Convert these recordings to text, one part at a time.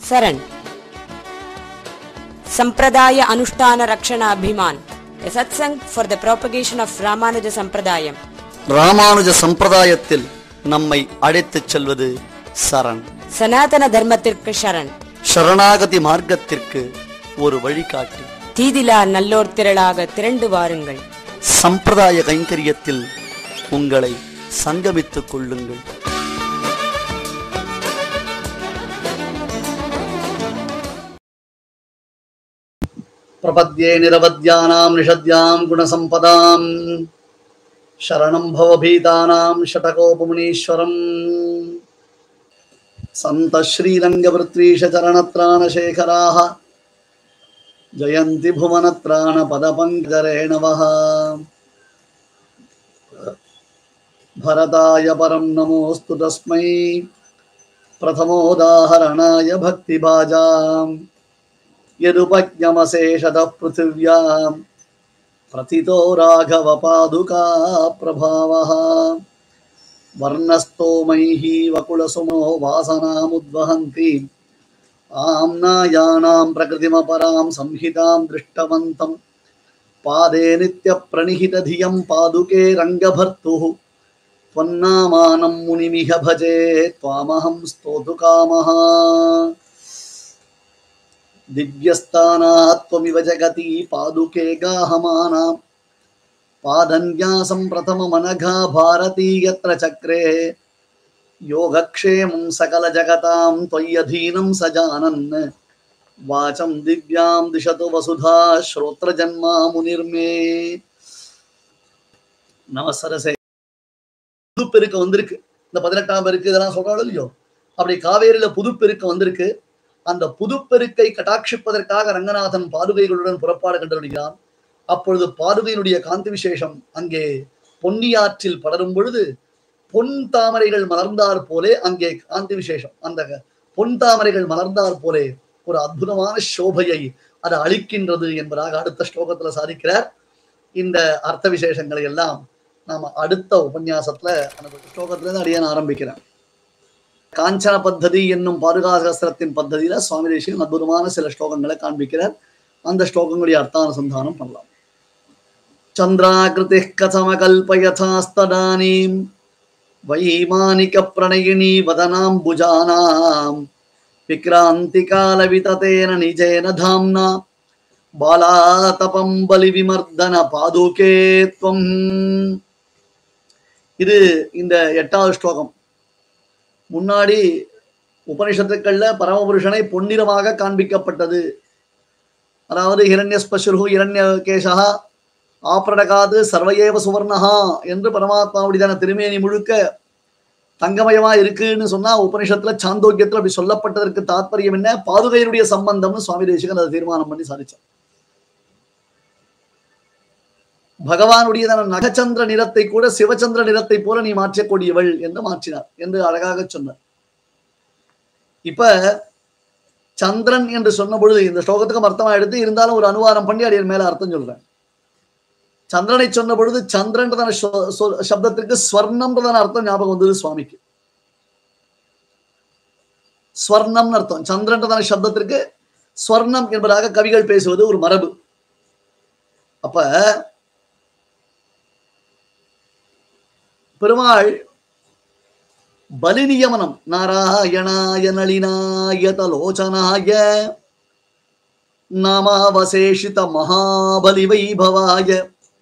Saran. Sampradaya Anushtana Rakshana Abhiman. A satsang for the propagation of Ramanuja Sampradayam. Ramanuja சம்பிரதாயத்தில் நம்மை அழைத்துச் செல்வது சரண் சனாதன தர்மத்திற்கு சரண் சரணாகதி மார்க்கத்திற்கு ஒரு வழிகாட்டி தீதிலா நல்லோர் திரளாக திரண்டு வாருங்கள் சம்பிரதாய கைங்கரியத்தில் உங்களை சங்கமித்துக் கொள்ளுங்கள் பிரபத்யே நிரவத்யானாம் நிஷத்யாம் குணசம்பதாம் शरणं भवभीतानां षटकोपमुनीश्वरम् सन्तः श्रीरङ्गवृत्रीशचरणत्राणशेखराः जयन्ति भुवनत्राणपदपङ्करेणवः भरताय परं नमोऽस्तु तस्मै प्रथमोदाहरणाय भक्तिभाजाम् यदुपज्ञमशेषतः पृथिव्याम् प्रथितो राघवपादुका प्रभावः वर्णस्तोमैः वकुलसुमो वासनामुद्वहन्ति आम्नायाणां प्रकृतिमपरां संहितां दृष्टवन्तं पादे नित्यप्रणिहितधियं पादुके रङ्गभर्तुः त्वन्नामानं मुनिमिह भजे त्वामहं स्तोतुकामः दिव्यस्थानात् त्वमिव जगति पादुके गाहमानां पादन्यासं प्रथममनघा भारती यत्र चक्रे योगक्षेमं सकलजगतां त्वय्यधीनं स जानन् वाचं दिव्यां दिशतु वसुधा श्रोत्रजन्मा मुनिर्मे நமசரசே புதுப்பெருக்கு வந்திருக்கு இந்த பதினெட்டாம் பெருக்கு இதெல்லாம் சொல்றாலும் இல்லையோ அப்படி காவேரியில புதுப்பெருக்கு வந்திருக்கு அந்த புதுப்பெருக்கை கட்டாட்சிப்பதற்காக ரங்கநாதன் பாதுகைகளுடன் புறப்பாடு கண்டுபிடிக்கிறான் அப்பொழுது பாதுகையினுடைய காந்தி விசேஷம் அங்கே பொன்னியாற்றில் படரும் பொழுது பொன் தாமரைகள் மலர்ந்தார் போலே அங்கே காந்தி விசேஷம் அந்த பொன் தாமரைகள் மலர்ந்தார் போலே ஒரு அற்புதமான சோபையை அது அளிக்கின்றது என்பதாக அடுத்த ஸ்லோகத்துல சாதிக்கிறார் இந்த அர்த்த விசேஷங்களை எல்லாம் நாம அடுத்த உபன்யாசத்துல அந்த ஸ்லோகத்துல இருந்து அடியான் ஆரம்பிக்கிறேன் காஞ்சன பத்ததி என்னும் பாதுகாசகஸ்திரத்தின் பத்ததியில சுவாமி தேசியம் அற்புதமான சில ஸ்லோகங்களை காண்பிக்கிறார் அந்த ஸ்லோகங்களுடைய அர்த்தானுசந்தானம் பண்ணலாம் சந்திராகிருதி கதமகல்பயதாஸ்ததானீம் வைமானிக பிரணயினி வதனாம்புஜானாம் விக்ராந்தி கால விததேன நிஜேன தாம்னா பாலாதபம் பலி விமர்தன பாதுகே துவம் இது இந்த எட்டாவது ஸ்லோகம் முன்னாடி உபனிஷத்துக்கள்ல பரமபுருஷனை பொன்னிறமாக காண்பிக்கப்பட்டது அதாவது ஹிரண்யஸ்பசுரு இரண்ய கேசா ஆப்ரடகாது சர்வயேவ சுவர்ணஹா என்று பரமாத்மாவுடையதான திருமேனி முழுக்க தங்கமயமா இருக்குன்னு சொன்னா உபனிஷத்துல சாந்தோக்கியத்துல அப்படி சொல்லப்பட்டதற்கு தாத்பரியம் என்ன பாதுகையினுடைய சம்பந்தம்னு சுவாமி தேசிகன் அதை தீர்மானம் பண்ணி சாதிச்சார் பகவானுடையதான நகச்சந்திர நிறத்தை கூட சிவச்சந்திர நிறத்தை போல நீ மாற்றக்கூடியவள் என்று மாற்றினார் என்று அழகாக சொன்னார் இப்ப சந்திரன் என்று சொன்ன பொழுது இந்த ஸ்லோகத்துக்கும் அர்த்தமா எடுத்து இருந்தாலும் ஒரு அனுவாதம் பண்ணி அடியன் மேல அர்த்தம் சொல்றேன் சந்திரனை சொன்ன பொழுது சந்திரன்றதான சப்தத்திற்கு ஸ்வர்ணம்ன்றதான அர்த்தம் ஞாபகம் வந்தது சுவாமிக்கு ஸ்வர்ணம்னு அர்த்தம் சந்திரன்றதான சப்தத்திற்கு ஸ்வர்ணம் என்பதாக கவிகள் பேசுவது ஒரு மரபு அப்ப பெருமாள் பலி நியமனம் நாராயணாய நளினாய தலோச்சனாய நாமாவசேஷித மகாபலி வைபவாய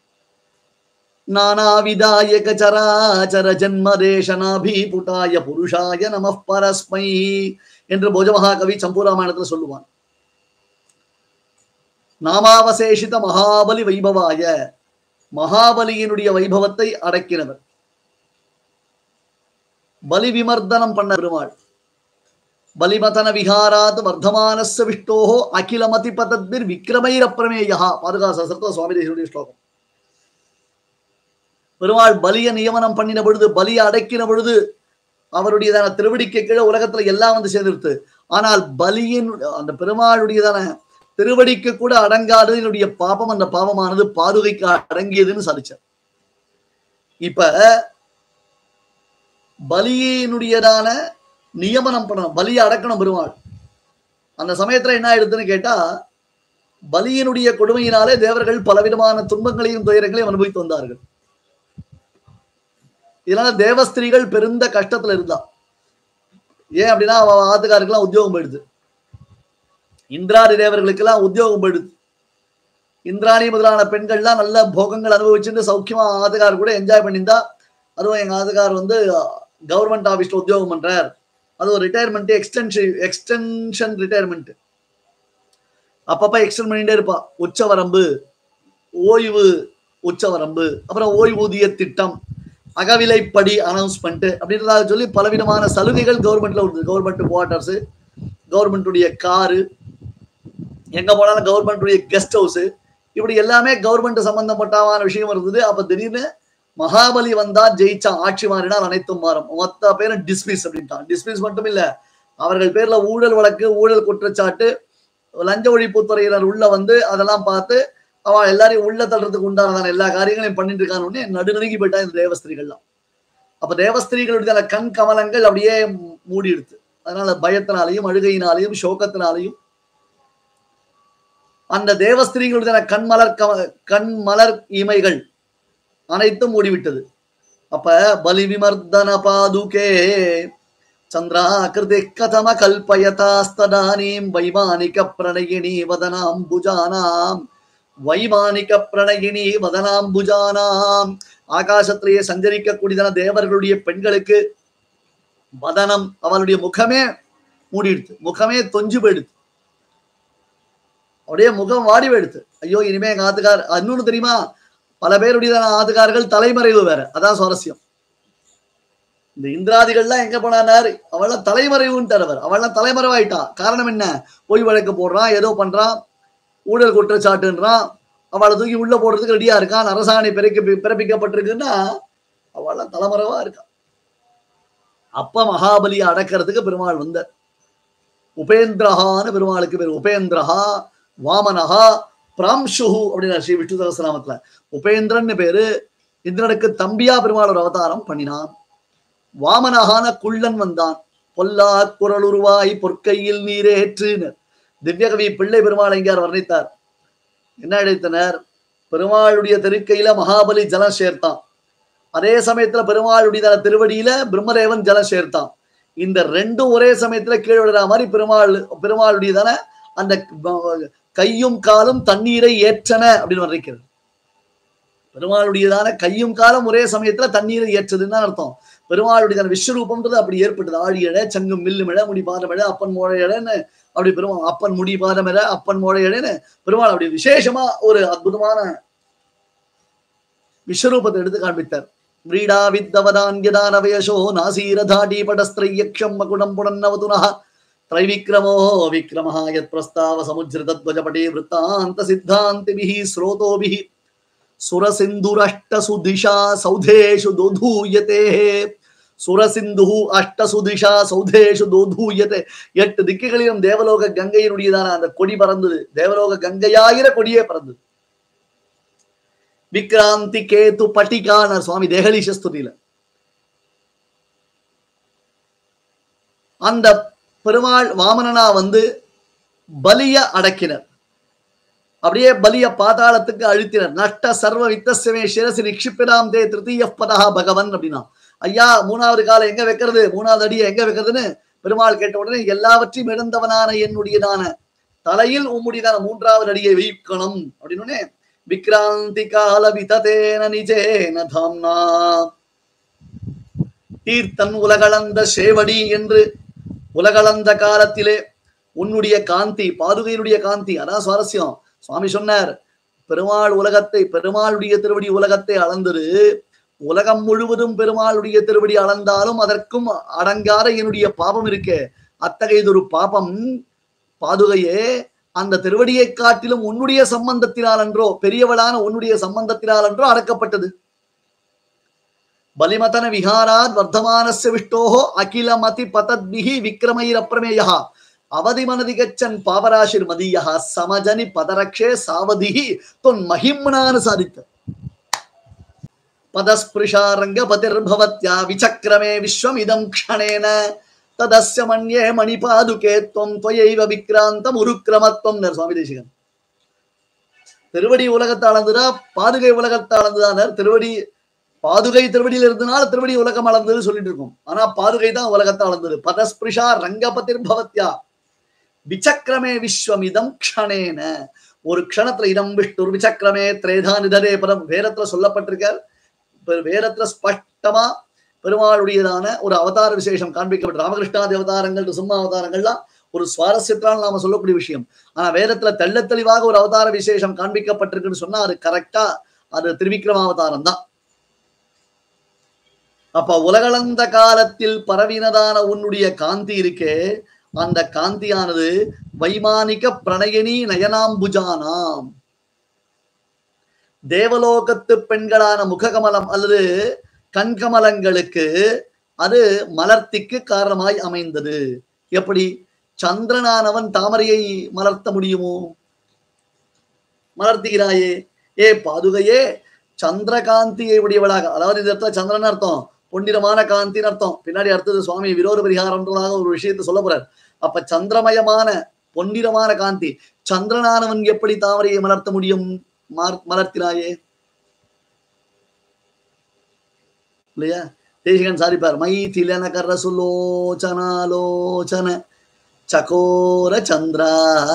நானாவிதாயக சராச்சர ஜன்மதேசனாபீபுட்டாய புருஷாய நம பரஸ்மை என்று போஜமகாகவி சம்பூராமாயணத்துல சொல்லுவான் நாமாவசேஷித மகாபலி வைபவாய மகாபலியினுடைய வைபவத்தை அடக்கினவர் பலி விமர்தனம் பண்ண பெருமாள் பலிமதன விகாராத் வர்த்தமானஸ்ய விஷ்டோஹோ அகிலமதி பதத்பிர் விக்ரமைரப்பிரமேயா பாதுகா சசரத்துல சுவாமி தேசியுடைய ஸ்லோகம் பெருமாள் பலிய நியமனம் பண்ணின பொழுது பலியை அடக்கின பொழுது அவருடையதான திருவடிக்கு கீழே உலகத்துல எல்லாம் வந்து சேர்ந்துருத்து ஆனால் பலியின் அந்த பெருமாளுடையதான திருவடிக்கு கூட அடங்காது என்னுடைய பாபம் அந்த பாவமானது பாதுகைக்கு அடங்கியதுன்னு சாதிச்சார் இப்ப பலியினுடையதான நியமனம் பண்ணணும் பலியை அடக்கணும் பெருமாள் அந்த சமயத்துல என்ன ஆயிடுதுன்னு கேட்டா பலியினுடைய கொடுமையினாலே தேவர்கள் பலவிதமான துன்பங்களையும் துயரங்களையும் அனுபவித்து வந்தார்கள் இதனால தேவஸ்திரீகள் பெருந்த கஷ்டத்துல இருந்தா ஏன் அப்படின்னா அவ ஆத்துக்காருக்கெல்லாம் உத்தியோகம் போயிடுது இந்திராதி தேவர்களுக்கெல்லாம் உத்தியோகம் போயிடுது இந்திராணி முதலான பெண்கள்லாம் நல்ல போகங்கள் அனுபவிச்சுட்டு சௌக்கியமா ஆத்துக்கார் கூட என்ஜாய் பண்ணியிருந்தா அதுவும் எங்க ஆத்துக்கார் வந்து கவர்மெண்ட் ஆபீஸ்ல உத்தியோகம் பண்றார் அது ஒரு ரிட்டையர்மெண்ட் எக்ஸ்டென்ஷன் எக்ஸ்டென்ஷன் ரிட்டையர்மெண்ட் அப்பப்ப எக்ஸ்டெண்ட் பண்ணிட்டே இருப்பா உச்சவரம்பு ஓய்வு உச்சவரம்பு அப்புறம் ஓய்வூதிய திட்டம் அகவிலைப்படி அனௌன்ஸ்மெண்ட் அப்படின்றதாக சொல்லி பலவிதமான சலுகைகள் கவர்மெண்ட்ல உண்டு கவர்மெண்ட் குவார்டர்ஸ் கவர்மெண்ட்டுடைய காரு எங்க போனாலும் கவர்மெண்ட்டுடைய கெஸ்ட் ஹவுஸ் இப்படி எல்லாமே கவர்மெண்ட் சம்பந்தப்பட்டமான விஷயம் இருந்தது அப்ப திடீர்னு மகாபலி வந்தா ஜெயிச்சான் ஆட்சி மாறினால் அனைத்தும் மாறும் மொத்த பேரும் டிஸ்மிஸ் அப்படின்ட்டான் டிஸ்மிஸ் மட்டும் இல்ல அவர்கள் பேர்ல ஊழல் வழக்கு ஊழல் குற்றச்சாட்டு லஞ்ச ஒழிப்புத்துறையினர் உள்ள வந்து அதெல்லாம் பார்த்து அவன் எல்லாரையும் உள்ள தள்ளுறதுக்கு உண்டானதான எல்லா காரியங்களையும் பண்ணிட்டு இருக்கான்னு உடனே நடுநடுங்கி போயிட்டா இந்த தேவஸ்திரிகள்லாம் அப்ப தேவஸ்திரிகளுடைய கண் கமலங்கள் அப்படியே மூடி எடுத்து அதனால பயத்தினாலையும் அழுகையினாலையும் சோகத்தினாலையும் அந்த தேவஸ்திரீகளுடைய கண்மலர் கம கண் மலர் இமைகள் அனைத்தும் மூடிவிட்டது அப்ப பலி விமர்தன பாதுகே சந்திராகிருதி கதம கல்பயதாஸ்ததானீம் வைமானிக பிரணயினி வதனாம்புஜானாம் வைமானிக பிரணயினி வதனாம்புஜானாம் ஆகாசத்திலேயே சஞ்சரிக்கக்கூடியதான தேவர்களுடைய பெண்களுக்கு வதனம் அவளுடைய முகமே மூடிடுது முகமே தொஞ்சு போயிடுது அப்படியே முகம் வாடி போயிடுது ஐயோ இனிமே எங்க ஆத்துக்கார் இன்னொன்னு தெரியுமா பல பேருடைய ஆத்துக்கார்கள் தலைமறைவு வேற அதான் சுவாரஸ்யம் இந்த இந்திராதிகள்லாம் எங்க போனார் அவள்லாம் தலைமறைவுன்ட்டார் அவர் அவள்லாம் தலைமறைவாயிட்டா காரணம் என்ன பொய் வழக்கு போடுறான் ஏதோ பண்றான் ஊழல் குற்றச்சாட்டுன்றான் அவளை தூக்கி உள்ள போடுறதுக்கு ரெடியா இருக்கான் அரசாணை பிறக்க பிறப்பிக்கப்பட்டிருக்குன்னா அவள்லாம் தலைமறைவா இருக்கா அப்ப மகாபலியை அடக்கிறதுக்கு பெருமாள் வந்தார் உபேந்திரஹான்னு பெருமாளுக்கு பேர் உபேந்திரஹா வாமனஹா பிராம்சுஹு அப்படின்னு ஸ்ரீ விஷ்ணு சகசநாமத்துல உபேந்திரன் பேரு இந்திரனுக்கு தம்பியா பெருமாள் ஒரு அவதாரம் பண்ணினான் வாமனஹான குள்ளன் வந்தான் பொல்லா குரலுருவாய் பொற்கையில் நீரேற்றுன்னு திவ்யகவி பிள்ளை பெருமாள் எங்கேயார் வர்ணித்தார் என்ன அழைத்தனர் பெருமாளுடைய தெருக்கையில மகாபலி ஜலம் சேர்த்தான் அதே சமயத்துல பெருமாளுடைய திருவடியில பிரம்மதேவன் ஜலம் சேர்த்தான் இந்த ரெண்டும் ஒரே சமயத்துல கீழே விடுற மாதிரி பெருமாள் பெருமாளுடையதான அந்த கையும் காலும் தண்ணீரை ஏற்றன அப்படின்னு வர்ணிக்கிறது பெருமாளுடையதான கையும் காலம் ஒரே சமயத்துல தண்ணீரை ஏற்றதுன்னு தான் அர்த்தம் பெருமாளுடைய விஸ்வரூபம்ன்றது அப்படி ஏற்பட்டது ஆழியழ சங்கும் மில்லுமிழ முடி பாதமிழ அப்பன் மோழையழன்னு அப்படி பெருமாள் அப்பன் முடி பாதமிழ அப்பன் மோழையழன்னு பெருமாள் அப்படி விசேஷமா ஒரு அற்புதமான விஸ்வரூபத்தை எடுத்து காண்பித்தார் व्रीडा विद्दवदान्यदानवयशो नासीरधाटीपटस्त्रय्यक्षं मकुटं पुनन्नवतुनः त्रैविक्रमो विक्रमः यत्प्रस्तावसमुज्झृतध्वजपटे वृत्तान्तसिद्धान्तिभिः स्रोतोभिः सुरसिन्धुरष्टसु दिशा सौधेषु दोधूयते சுரசிந்து அஷ்டசு திஷா சௌதேஷு தோதூயத்தை எட்டு திக்குகளிலும் தேவலோக கங்கையினுடையதான அந்த கொடி பறந்தது தேவலோக கங்கையாகிற கொடியே பறந்தது விக்ராந்தி கேது பட்டிகான சுவாமி தேகலீஷ ஸ்துதியில அந்த பெருமாள் வாமனனா வந்து பலிய அடக்கினர் அப்படியே பலிய பாதாளத்துக்கு அழுத்தினர் நஷ்ட சர்வ வித்தசமே சிரசி நிக்ஷிப்பினாம் தே திருத்தீய பதா பகவன் அப்படின்னா ஐயா மூணாவது காலம் எங்க வைக்கிறது மூணாவது அடியை எங்க வைக்கிறதுன்னு பெருமாள் கேட்ட உடனே எல்லாவற்றையும் இழந்தவனான என்னுடையதான தலையில் உம்முடையதான மூன்றாவது அடியை வைக்கணும் அப்படின்னு விக்ராந்தி கால விததேன நிஜேன தாம்னா தீர்த்தன் உலகளந்த சேவடி என்று உலகளந்த காலத்திலே உன்னுடைய காந்தி பாதுகையினுடைய காந்தி அதான் சுவாரஸ்யம் சுவாமி சொன்னார் பெருமாள் உலகத்தை பெருமாளுடைய திருவடி உலகத்தை அளந்தது உலகம் முழுவதும் பெருமாளுடைய திருவடி அளந்தாலும் அதற்கும் அடங்காத என்னுடைய பாபம் இருக்கே அத்தகையதொரு பாபம் பாதுகையே அந்த திருவடியை காட்டிலும் உன்னுடைய சம்பந்தத்தினால் அன்றோ பெரியவளான உன்னுடைய சம்பந்தத்தினால் அன்றோ அடக்கப்பட்டது பலிமதன விஹாராத் வர்த்தமானஸ்ய விஷ்டோஹோ அகில மதி பதத்பிஹி விக்ரமைரப்பிரமேயா அவதி மனதி கச்சன் பாவராசிர் மதியா சமஜனி பதரக்ஷே சாவதிஹி தொன் மகிம்னான்னு சாதித்த பதஸ்பிருஷாரங்க பதிர்பவத்யா விசக்கிரமே விஸ்வம் இதம் க்ஷணேன ததஸ்ய மண்யே மணிபாதுகே துவம் துவையைவ விக்ராந்தம் உருக்கிரமத்துவம் சுவாமி தேசிகன் திருவடி உலகத்தை அளந்துதா பாதுகை உலகத்தை அளந்துதான் திருவடி பாதுகை திருவடியில் இருந்தனால திருவடி உலகம் அளந்தது சொல்லிட்டு இருக்கும் ஆனா பாதுகை தான் உலகத்தை அளந்தது பதஸ்பிருஷா ரங்கபதிர் பவத்யா விசக்கிரமே விஸ்வமிதம் க்ஷணேன ஒரு க்ஷணத்துல இடம் விஷ்ணு விசக்கிரமே திரேதா நிதரே பரம் வேதத்துல சொல்லப்பட்டிருக்கார் இப்ப வேதத்துல ஸ்பஷ்டமா பெருமாளுடையதான ஒரு அவதார விசேஷம் காண்பிக்கப்பட்ட ராமகிருஷ்ணாதி அவதாரங்கள் சும்மா அவதாரங்கள்லாம் ஒரு சுவாரஸ்யத்தால் நாம சொல்லக்கூடிய விஷயம் ஆனா வேதத்துல தெள்ள தெளிவாக ஒரு அவதார விசேஷம் காண்பிக்கப்பட்டிருக்குன்னு சொன்னா அது கரெக்டா அது திருவிக்ரம அவதாரம் தான் அப்ப உலகளந்த காலத்தில் பரவினதான உன்னுடைய காந்தி இருக்கே அந்த காந்தியானது வைமானிக பிரணயனி நயனாம்புஜானாம் தேவலோகத்து பெண்களான முககமலம் அல்லது கண்கமலங்களுக்கு அது மலர்த்திக்கு காரணமாய் அமைந்தது எப்படி சந்திரனானவன் தாமரையை மலர்த்த முடியுமோ மலர்த்துகிறாயே ஏ பாதுகையே சந்திரகாந்தியை உடையவளாக அதாவது இந்த இடத்துல சந்திரன் அர்த்தம் பொன்னிறமான காந்தின்னு அர்த்தம் பின்னாடி அடுத்தது சுவாமி விரோத பரிகாரம்ன்றதாக ஒரு விஷயத்தை சொல்ல போறார் அப்ப சந்திரமயமான பொன்னிறமான காந்தி சந்திரனானவன் எப்படி தாமரையை மலர்த்த முடியும் மலர்த்தினாயே இல்லையா தேசிகன் சாரிப்பார் மை திலன கர சுலோச்சனாலோச்சன ಚಕೋರ ಚಂದ್ರ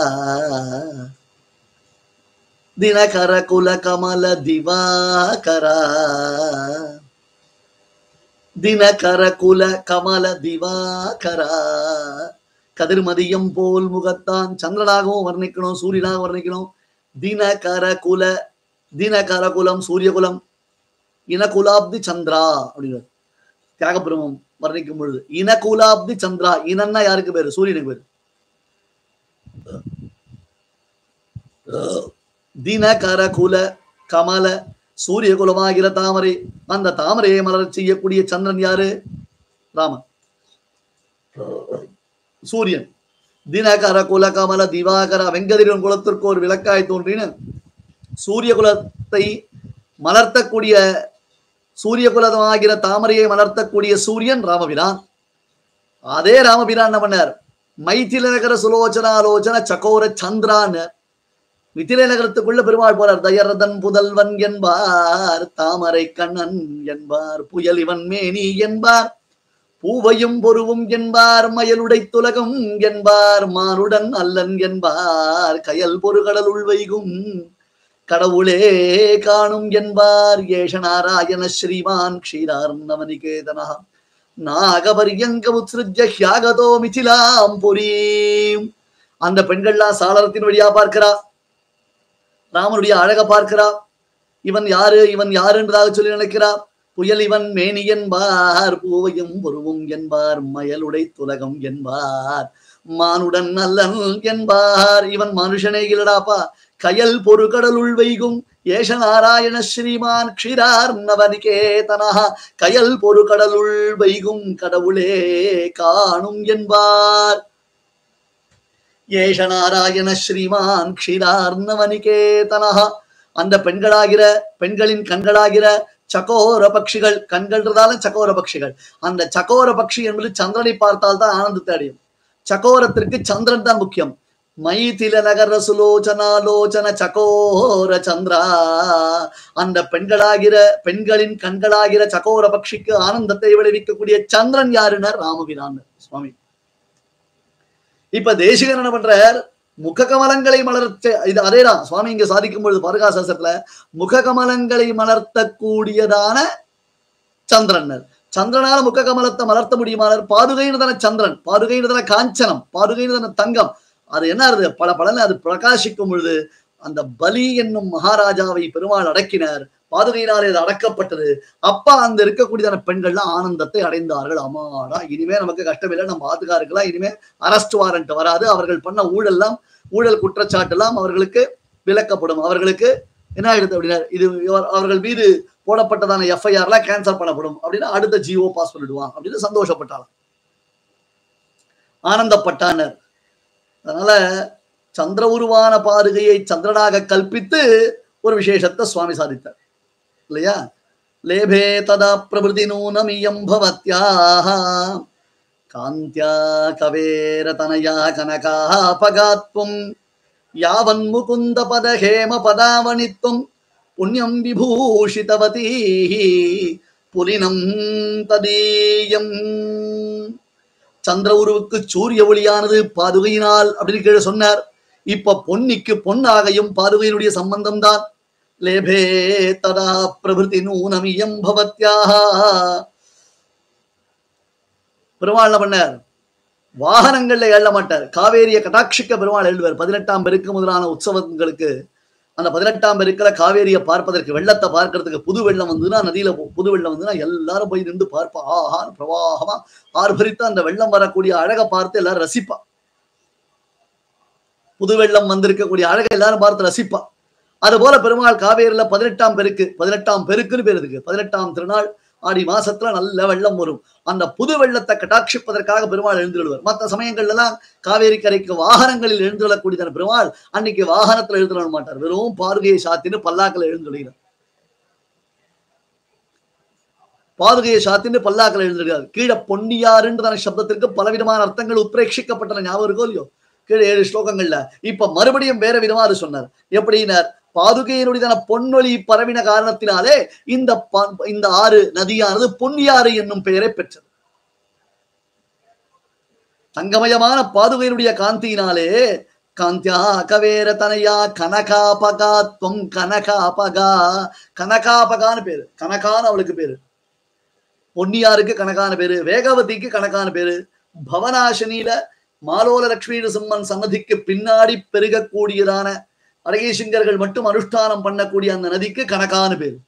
ದಿನಕರ ಕುಲ ಕಮಲ ದಿವಾಕರ தினகர குல கமல திவாகர கதிர்மதியம் போல் முகத்தான் சந்திரனாகவும் வர்ணிக்கணும் சூரியனாகவும் வர்ணிக்கணும் தினகர குல தினகர குலம் சூரிய குலம் இனகுலாப்தி சந்திரா அப்படிங்கிறார் தியாகபிரமம் வர்ணிக்கும் பொழுது இனகுலாப்தி சந்திரா இனன்னா யாருக்கு பேரு சூரியனுக்கு பேரு தினகர குல கமல சூரிய குலமாகிற தாமரை அந்த தாமரையை மலர் செய்யக்கூடிய சந்திரன் யாரு ராமன் சூரியன் தினகர குல கமல திவாகர வெங்கதிரன் குலத்திற்கு ஒரு விளக்காய் தோன்றின சூரிய குலத்தை மலர்த்தக்கூடிய சூரிய குலமாகிற தாமரையை மலர்த்தக்கூடிய சூரியன் ராமபிரான் அதே ராமபிரான் என்ன பண்ணார் மைத்தில நகர சுலோச்சனாலோச்சன சகோர சந்திரான்னு மிதிலை நகரத்துக்குள்ள பெருமாள் போறார் தயரதன் புதல்வன் என்பார் தாமரை கண்ணன் என்பார் புயல் இவன் மேனி என்பார் பூவையும் பொருவும் என்பார் மயலுடை துலகம் என்பார் மானுடன் அல்லன் என்பார் கயல் பொறுகடல் உள்வைகும் கடவுளே காணும் என்பார் ஏஷ நாராயண ஸ்ரீமான் க்ஷீரார் நவனிகேதனா நாகபரியங்க உத்ருஜ ஹியாகதோ மிதிலாம் புரீம் அந்த பெண்கள்லாம் சாளரத்தின் வழியா பார்க்கிறா ராமனுடைய அழக பார்க்கிறா இவன் யாரு இவன் யாருன்றதாக சொல்லி நினைக்கிறா புயல் இவன் மேனி என்பார் பூவையும் பொருவும் என்பார் மயலுடை துலகம் என்பார் மானுடன் நல்லன் என்பார் இவன் மனுஷனே இல்லடாப்பா கயல் பொறுகடலுள் வைகும் ஏஷ நாராயண ஸ்ரீமான் க்ஷிரார் நவனிகேதனா கயல் பொறுகடலுள் வைகும் கடவுளே காணும் என்பார் ஏஷ நாராயண ஸ்ரீமான் க்ஷிரார்ணவனிகேதனா அந்த பெண்களாகிற பெண்களின் கண்களாகிற சகோர பட்சிகள் கண்கள்ன்றதாலும் சகோர பட்சிகள் அந்த சகோர பட்சி என்பது சந்திரனை பார்த்தால் தான் ஆனந்தத்தை அடையும் சகோரத்திற்கு சந்திரன் தான் முக்கியம் மைதில நகர சுலோச்சனாலோச்சன சகோர சந்திரா அந்த பெண்களாகிற பெண்களின் கண்களாகிற சகோர பட்சிக்கு ஆனந்தத்தை விளைவிக்கக்கூடிய சந்திரன் யாருன்னா ராமபிரான் சுவாமி இப்ப தேசிகன் என்ன பண்றார் முககமலங்களை மலர்த்த இது அதேதான் சுவாமி இங்க சாதிக்கும் பொழுது பருகாசாசத்துல முககமலங்களை மலர்த்தக்கூடியதான சந்திரன்னர் சந்திரனால முககமலத்தை மலர்த்த முடியுமானார் பாதுகைன்னு தானே சந்திரன் பாதுகைன்னு தானே காஞ்சனம் பாதுகைன்னு தானே தங்கம் அது என்ன ஆறுது பல பலன்னு அது பிரகாசிக்கும் பொழுது அந்த பலி என்னும் மகாராஜாவை பெருமாள் அடக்கினார் பாதுகையினாலே அது அடக்கப்பட்டது அப்பா அங்க இருக்கக்கூடியதான பெண்கள்லாம் ஆனந்தத்தை அடைந்தார்கள் அம்மாடா இனிமே நமக்கு கஷ்டம் இல்லை நம்ம ஆத்துக்காருக்கெல்லாம் இனிமே அரெஸ்ட் வாரண்ட் வராது அவர்கள் பண்ண ஊழல்லாம் ஊழல் குற்றச்சாட்டு எல்லாம் அவர்களுக்கு விலக்கப்படும் அவர்களுக்கு என்ன ஆயிடுது அப்படின்னா இது இவர்- அவர்கள் மீது போடப்பட்டதான எஃப்ஐஆர் எல்லாம் கேன்சல் பண்ணப்படும் அப்படின்னு அடுத்த ஜிஓ பாஸ் பண்ணிடுவான் அப்படின்னு சந்தோஷப்பட்டாலாம் ஆனந்தப்பட்டானர் அதனால சந்திர உருவான பாதுகையை சந்திரனாக கல்பித்து ஒரு விசேஷத்தை சுவாமி சாதித்தார் இல்லையா லேபே ததா பிரபுதி நூனமியம் பவத்யாக காந்தியா கவேர தனயா கனகாபகாத்வம் யாவன் முகுந்த பத ஹேம பதாவணித்வம் புண்ணியம் விபூஷிதவதி புலினம் ததீயம் சந்திர உருவுக்கு சூரிய ஒளியானது பாதுகையினால் அப்படின்னு கீழே சொன்னார் இப்ப பொன்னிக்கு பொன்னாகையும் பாதுகையினுடைய சம்பந்தம் தான் லேபே ததா பிரபிருதி நூனமியம் பவத்யாக பெருமாள் என்ன பண்ணார் வாகனங்கள்ல எழ மாட்டார் காவேரியை கடாட்சிக்க பெருமாள் எழுதுவார் பதினெட்டாம் பெருக்கு முதலான உற்சவங்களுக்கு அந்த பதினெட்டாம் பெருக்கிற காவேரியை பார்ப்பதற்கு வெள்ளத்தை பார்க்கறதுக்கு புது வெள்ளம் வந்துன்னா நதியில பு- புது வெள்ளம் வந்துன்னா எல்லாரும் போய் நின்று பார்ப்பா ஆஹா பிரவாகமா ஆர்ப்பரித்து அந்த வெள்ளம் வரக்கூடிய அழகை பார்த்து எல்லாரும் ரசிப்பா புது வெள்ளம் வந்திருக்கக்கூடிய அழகை எல்லாரும் பார்த்து ரசிப்பா அது போல பெருமாள் காவேரியில பதினெட்டாம் பெருக்கு பதினெட்டாம் பெருக்குன்னு பேர் இருக்கு பதினெட்டாம் திருநாள் ஆடி மாசத்துல நல்ல வெள்ளம் வரும் அந்த புது வெள்ளத்தை கட்டாட்சிப்பதற்காக பெருமாள் எழுந்துள்ளார் மற்ற சமயங்கள்ல எல்லாம் காவேரி கரைக்கு வாகனங்களில் எழுந்துள்ளக்கூடியதான பெருமாள் அன்னைக்கு வாகனத்துல எழுந்துள்ள மாட்டார் வெறும் பார்வையை சாத்தின்னு பல்லாக்கில் எழுந்துள்ளார் பாதுகையை சாத்தின்னு பல்லாக்கில் எழுந்துள்ளார் கீழே பொன்னியாருன்றதான சப்தத்திற்கு பலவிதமான அர்த்தங்கள் உத்ரேட்சிக்கப்பட்டன ஞாபகம் இருக்கோ இல்லையோ கீழே ஏழு ஸ்லோகங்கள்ல இப்ப மறுபடியும் வேற விதமா அது சொன்னார் எப்படின்னார் பாதுகையினுடைய பொன்னொழி பரவின காரணத்தினாலே இந்த ப- இந்த ஆறு நதியானது பொன்னியாறு என்னும் பெயரை பெற்றது தங்கமயமான பாதுகையினுடைய காந்தியினாலே காந்தியா கவேர தனையா கனகாபகாத்வம் கனகாபகா கனகாபகான்னு பேரு கனகான்னு அவளுக்கு பேரு பொன்னியாருக்கு கணக்கான பேரு வேகவதிக்கு கணக்கான பேரு பவனாசினியில மாலோல லட்சுமி சிம்மன் சன்னதிக்கு பின்னாடி பெருகக்கூடியதான அழகேசிங்கர்கள் மட்டும் அனுஷ்டானம் பண்ணக்கூடிய அந்த நதிக்கு கணக்கான பேரு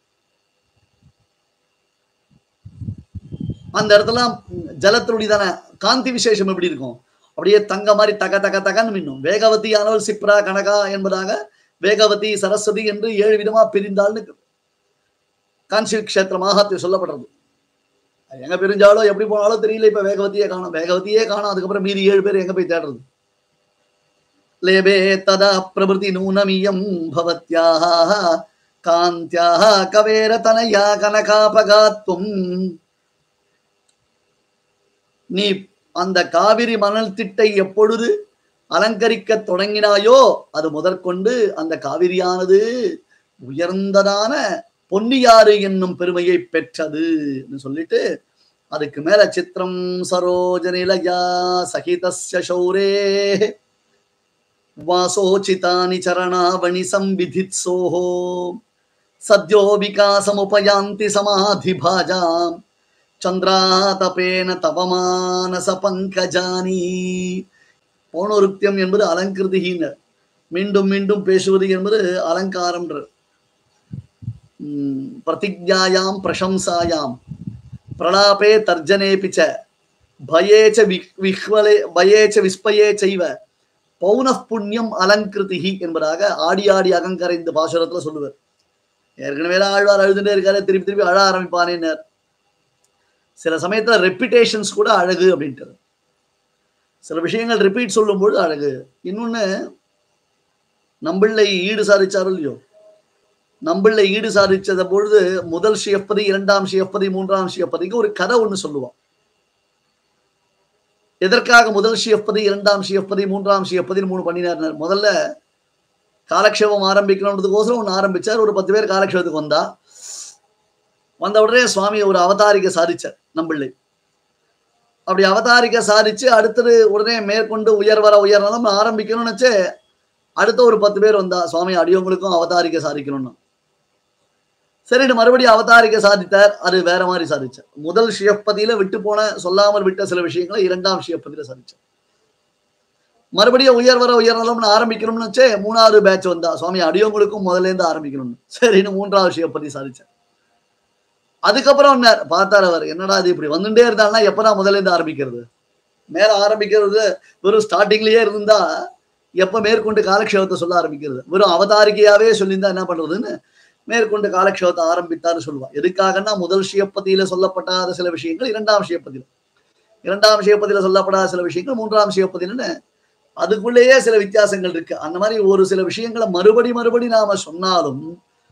அந்த இடத்துல ஜலத்தினுடையதான காந்தி விசேஷம் எப்படி இருக்கும் அப்படியே தங்க மாதிரி தக தக தகன்னு மின்னும் வேகவதி ஆனவள் சிப்ரா கனகா என்பதாக வேகவதி சரஸ்வதி என்று ஏழு விதமா பிரிந்தாள்னு காஞ்சி கஷேத்திர மகாத்தியம் சொல்லப்படுறது அது எங்க பிரிஞ்சாலோ எப்படி போனாலோ தெரியல இப்ப வேகவதியே காணும் வேகவதியே காணும் அதுக்கப்புறம் மீதி ஏழு பேர் எங்க போய் தேடுறது லேபே ததா பிரபிருதி நூனமியம் பவத்யாக காந்தியாக கவேர தனயா கனகாபகாத்வம் நீ அந்த காவிரி மணல் திட்டை எப்பொழுது அலங்கரிக்க தொடங்கினாயோ அது முதற்கொண்டு அந்த காவிரியானது உயர்ந்ததான பொன்னியாறு என்னும் பெருமையை பெற்றது சொல்லிட்டு அதுக்கு மேல சித்திரம் சரோஜனிலயா சகிதஸ்ய சௌரே வாசோச்சிதானி சரணாவணி சம்பிதித்சோஹோ சத்யோ விகாசமுபயாந்தி சமாதி பாஜாம் சந்திராதபேன தவமானச பங்கஜானி பௌனருத்தியம் என்பது அலங்கிருதிகினர் மீண்டும் மீண்டும் பேசுவது என்பது அலங்காரம்ன்ற உம், பிரதிஜாயாம் பிரசம்சாயாம் பிரலாபே தர்ஜனேபி ச பயே ச வி- விஹ்வலே பயே ச விஸ்பயே செய்வ பௌனః புண்ணியம் அலங்கிருதிகி என்பதாக ஆடி ஆடி அகங்கரைந்த பாசுரத்துல சொல்லுவார் ஏற்கனவே தான் ஆழ்வார் அழுதுட்டே இருக்காரு திருப்பி திருப்பி அழ ஆரம்பிப்பானேன்னார் சில சமயத்துல ரெப்பிடேஷன்ஸ் கூட அழகு அப்படின்ட்டு சில விஷயங்கள் ரிப்பீட் சொல்லும்பொழுது அழகு இன்னொன்னு நம்பிள்ளை ஈடு சாதிச்சாரோ இல்லையோ நம்பிள்ளை ஈடு சாதிச்சத பொழுது முதல் ஷியப்பதி இரண்டாம் ஷியப்பதி மூன்றாம் ஷியப்பதிக்கு ஒரு கதை ஒண்ணு சொல்லுவான் எதற்காக முதல் ஷியப்பதி இரண்டாம் ஷியப்பதி மூன்றாம் ஷியப்பதின்னு மூணு பண்ணினார் முதல்ல காலக்ஷேபம் ஆரம்பிக்கணுன்றதுக்கோசரம் ஒன்று ஆரம்பிச்சார் ஒரு பத்து பேர் காலக்ஷேபத்துக்கு வந்தா வந்த உடனே சுவாமி ஒரு அவதாரிக்க சாதிச்சார் நம்பிள்ளை அப்படி அவதாரிக்க சாதிச்சு அடுத்தது உடனே மேற்கொண்டு உயர் வர உயர்னதும் ஆரம்பிக்கணும்னு வச்சு அடுத்த ஒரு பத்து பேர் வந்தா சுவாமி அடியவங்களுக்கும் அவதாரிக்க சாதிக்கணும்னு சரின்னு மறுபடியும் அவதாரிக்க சாதித்தார் அது வேற மாதிரி சாதிச்சார் முதல் ஷியப்பதியில விட்டு போன சொல்லாமல் விட்ட சில விஷயங்களை இரண்டாம் ஷியப்பதியில சாதிச்சார் மறுபடியும் உயர் வர உயர்நலம்னு ஆரம்பிக்கணும்னு வச்சே மூணாவது பேட்ச் வந்தா சுவாமி அடியவங்களுக்கும் முதல்ல இருந்து ஆரம்பிக்கணும்னு சரின்னு மூன்றாவது ஷியப்பதி சாதிச்சார் அதுக்கப்புறம் என்ன பார்த்தார் அவர் என்னடா இது இப்படி வந்துட்டே இருந்தாங்கன்னா எப்பதான் முதல்ல இருந்து ஆரம்பிக்கிறது மேல ஆரம்பிக்கிறது வெறும் ஸ்டார்டிங்லயே இருந்தா எப்ப மேற்கொண்டு காலக்ஷேபத்தை சொல்ல ஆரம்பிக்கிறது வெறும் அவதாரிக்கையாவே சொல்லியிருந்தா என்ன பண்றதுன்னு மேற்கொண்டு காலக்ஷேபத்தை ஆரம்பித்தார்னு சொல்லுவா எதுக்காகன்னா முதல் ஷியப்பதியில சொல்லப்படாத சில விஷயங்கள் இரண்டாம் ஷியப்பதியில இரண்டாம் ஷியப்பதியில சொல்லப்படாத சில விஷயங்கள் மூன்றாம் ஷியப்பதியில்னு அதுக்குள்ளேயே சில வித்தியாசங்கள் இருக்கு அந்த மாதிரி ஒரு சில விஷயங்களை மறுபடி மறுபடி நாம சொன்னாலும்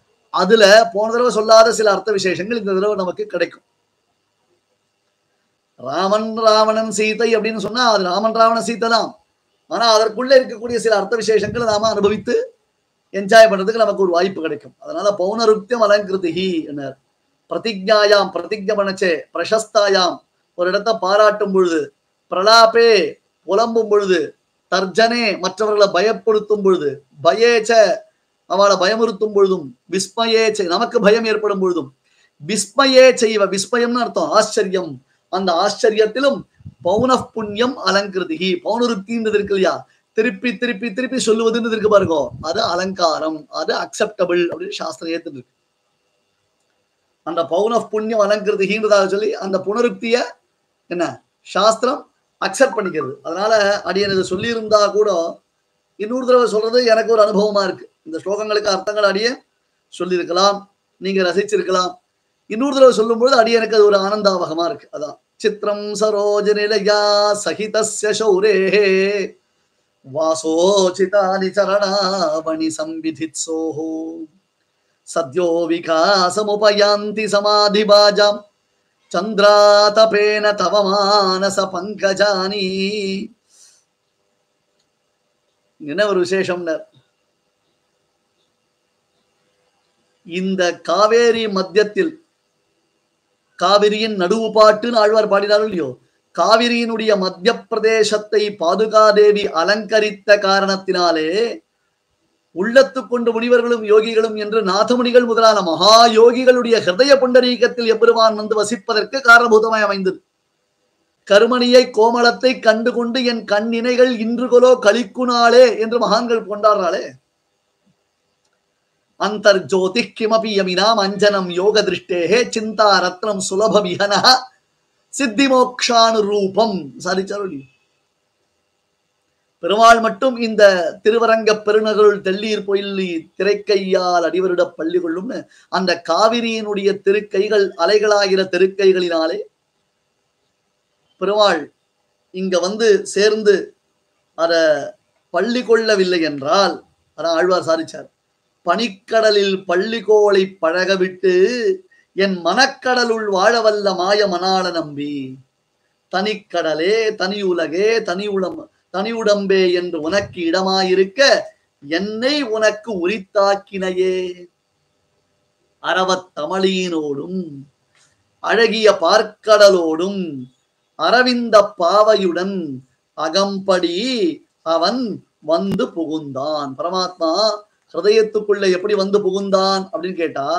அதுல போன தடவை சொல்லாத சில அர்த்த விசேஷங்கள் இந்த தடவை நமக்கு கிடைக்கும் ராமன் ராவணன் சீதை அப்படின்னு சொன்னா அது ராமன் ராவண சீதை தான் ஆனா அதற்குள்ள இருக்கக்கூடிய சில அர்த்த விசேஷங்களை நாம அனுபவித்து என்ஜாய் பண்றதுக்கு நமக்கு ஒரு வாய்ப்பு கிடைக்கும் அதனால பௌனருத்தியம் அலங்கிருதிகி என்ன பிரதிஜாயாம் பிரதிஜ பண்ணச்சே பிரசஸ்தாயாம் ஒரு இடத்தை பாராட்டும் பொழுது பிரலாபே புலம்பும் பொழுது தர்ஜனே மற்றவர்களை பயப்படுத்தும் பொழுது பயேச்ச அவளை பயமுறுத்தும் பொழுதும் விஸ்மயேச்சை நமக்கு பயம் ஏற்படும் பொழுதும் விஸ்மயே செய்வ விஸ்மயம்னு அர்த்தம் ஆச்சரியம் அந்த ஆச்சரியத்திலும் பௌன புண்ணியம் அலங்கிருதிகி பௌனருத்தின்றது இருக்கு இல்லையா திருப்பி திருப்பி திருப்பி சொல்லுவதுன்னு இருக்கு பாருங்க அது அலங்காரம் அது அக்செப்டபிள் அப்படின்னு சாஸ்திரம் ஏத்துது அந்த பௌன புண்ணியம் அலங்கிருதிகின்றதாக சொல்லி அந்த புனருக்திய என்ன சாஸ்திரம் அக்செப்ட் பண்ணிக்கிறது அதனால அடியன் இதை சொல்லியிருந்தா கூட இன்னொரு தடவை சொல்றது எனக்கு ஒரு அனுபவமா இருக்கு இந்த ஸ்லோகங்களுக்கு அர்த்தங்கள் அடிய சொல்லியிருக்கலாம் நீங்க ரசிச்சிருக்கலாம் இன்னொரு தடவை சொல்லும்போது அடி எனக்கு அது ஒரு ஆனந்தாவகமா இருக்கு அதான் சித்திரம் சரோஜ நிலையா சகிதஸ்ய சௌரே வாசோச்சிதானி சரணாவணி சம்பிதித்சோஹோ சத்யோ விகாசமுபயாந்தி சமாதிபாஜாம் சந்திராதபேன தவ மானச பங்கஜானி என்ன ஒரு விசேஷம்னு இந்த காவேரி மத்தியத்தில் காவிரியின் நடுவு பாட்டுன்னு ஆழ்வார் பாடினார்கள் இல்லையோ காவிரியினுடைய மத்திய பிரதேசத்தை பாதுகாதேவி அலங்கரித்த காரணத்தினாலே உள்ளத்து கொண்டு முனிவர்களும் யோகிகளும் என்று நாதமுனிகள் முதலான மகா யோகிகளுடைய ஹிருதய புண்டரீகத்தில் எம்பெருமான் வந்து வசிப்பதற்கு காரணபூதமாய் அமைந்தது கருமணியை கோமளத்தை கண்டு கொண்டு என் கண்ணினைகள் இன்றுகொலோ கழிக்குனாளே என்று மகான்கள் கொண்டாடுறாளே அந்தர்ஜோதி கிமபி யமினாம் அஞ்சனம் யோக திருஷ்டேகே சிந்தா ரத்னம் சுலப விஹன சித்தி மோக்ஷானு ரூபம் சாதிச்சாரு பெருமாள் மட்டும் இந்த திருவரங்க பெருநகருள் தெள்ளீர் பொயில்லி திரைக்கையால் அடிவருட பள்ளி கொள்ளும்னு அந்த காவிரியினுடைய திருக்கைகள் அலைகளாகிற திருக்கைகளினாலே பெருமாள் இங்க வந்து சேர்ந்து அத பள்ளி கொள்ளவில்லை என்றால் அதான் ஆழ்வார் சாதிச்சார் பனிக்கடலில் பள்ளிகோளை பழக விட்டு என் மனக்கடலுள் வாழவல்ல மாய மணாள நம்பி தனிக்கடலே தனி உலகே தனி உடம் தனி உடம்பே என்று உனக்கு இடமாயிருக்க என்னை உனக்கு உரித்தாக்கினையே அறவத் தமிழினோடும் அழகிய பார்க்கடலோடும் அரவிந்த பாவையுடன் அகம்படி அவன் வந்து புகுந்தான் பரமாத்மா ஹிருதயத்துக்குள்ள எப்படி வந்து புகுந்தான் அப்படின்னு கேட்டா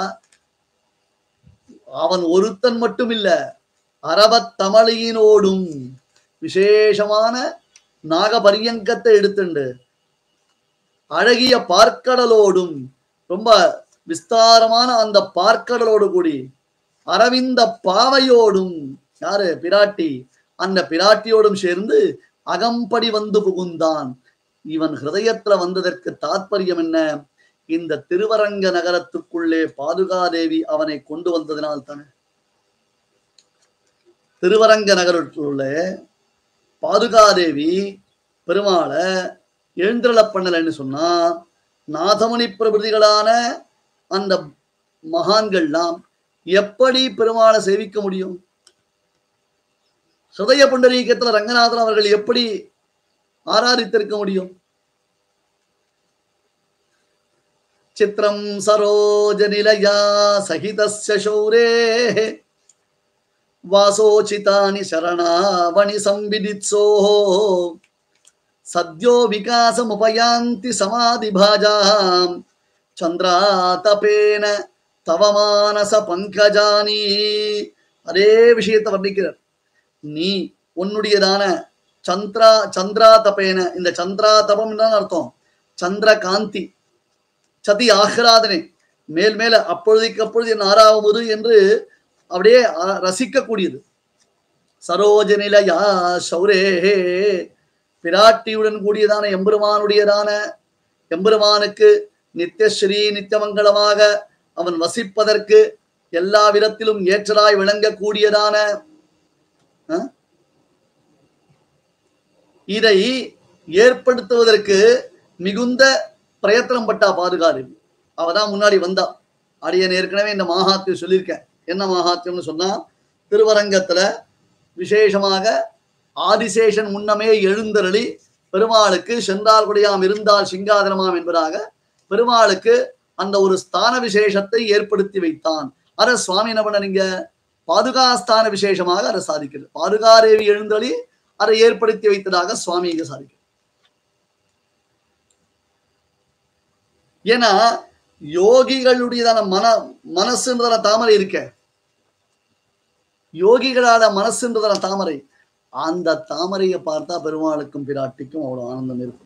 அவன் ஒருத்தன் மட்டும் இல்ல அரபத் தமிழினோடும் விசேஷமான நாகபரியங்கத்தை எடுத்துண்டு அழகிய பார்க்கடலோடும் ரொம்ப விஸ்தாரமான அந்த பார்க்கடலோடு கூடி அரவிந்த பாவையோடும் யாரு பிராட்டி அந்த பிராட்டியோடும் சேர்ந்து அகம்படி வந்து புகுந்தான் இவன் ஹிருதயத்துல வந்ததற்கு தாத்பரியம் என்ன இந்த திருவரங்க நகரத்துக்குள்ளே பாதுகாதேவி அவனை கொண்டு வந்ததினால் தானே திருவரங்க நகரத்துள்ளே பாதுகாதேவி பெருமாளை எழுந்திரள பண்ணலன்னு சொன்னா நாதமணி பிரபதிகளான அந்த மகான்கள்லாம் எப்படி பெருமாளை சேவிக்க முடியும் ஹிருதய புண்டரீகத்துல ரங்கநாதன் அவர்கள் எப்படி ஆராதித்திருக்க முடியும் சித்திரம் சரோஜ நிலையா சகிதஸ்ய சௌரே வாசோச்சிதானி சரணாவணி சம்பிதித்சோ சத்யோ விகாசமுபயாந்தி சமாதிபாஜாம் சந்திராதபேன தவமானச பங்கஜானி அதே விஷயத்தை வர்ணிக்கிறார் நீ உன்னுடையதான சந்திரா சந்திரா தபேன இந்த சந்திரா தபம் தான் அர்த்தம் சந்திர காந்தி சதி ஆஹ்ராதனை மேல் மேல அப்பொழுதைக்கு அப்பொழுது என் ஆறாவது என்று அப்படியே அ- ரசிக்கக்கூடியது சரோஜ நிலையா சௌரே பிராட்டியுடன் கூடியதான எம்பெருமானுடையதான எம்பெருமானுக்கு நித்தியஸ்ரீ நித்தியமங்கலமாக அவன் வசிப்பதற்கு எல்லா விதத்திலும் ஏற்றலாய் விளங்கக்கூடியதான அஹ், இதை ஏற்படுத்துவதற்கு மிகுந்த பிரயத்தனம் பட்டா பாதுகாரு அவதான் முன்னாடி வந்தா அடியன் ஏற்கனவே இந்த மகாத்தியம் சொல்லியிருக்கேன் என்ன மகாத்தியம்னு சொன்னா திருவரங்கத்துல விசேஷமாக ஆதிசேஷன் முன்னமே எழுந்தருளி பெருமாளுக்கு சென்றால் குடியாம் இருந்தால் சிங்காதனமாம் என்பதாக பெருமாளுக்கு அந்த ஒரு ஸ்தான விசேஷத்தை ஏற்படுத்தி வைத்தான் அத சுவாமி என்ன பண்ண நீங்க பாதுகாஸ்தான விசேஷமாக அதை சாதிக்கிறது பாதுகாதேவி எழுந்தொழி அதை ஏற்படுத்தி வைத்ததாக சுவாமி இங்க சாதிக்கிறது ஏன்னா யோகிகளுடையதான மன மனசுன்றதான தாமரை இருக்க யோகிகளான மனசுன்றதான தாமரை அந்த தாமரையை பார்த்தா பெருமாளுக்கும் பிராட்டிக்கும் அவ்வளவு ஆனந்தம் இருக்கும்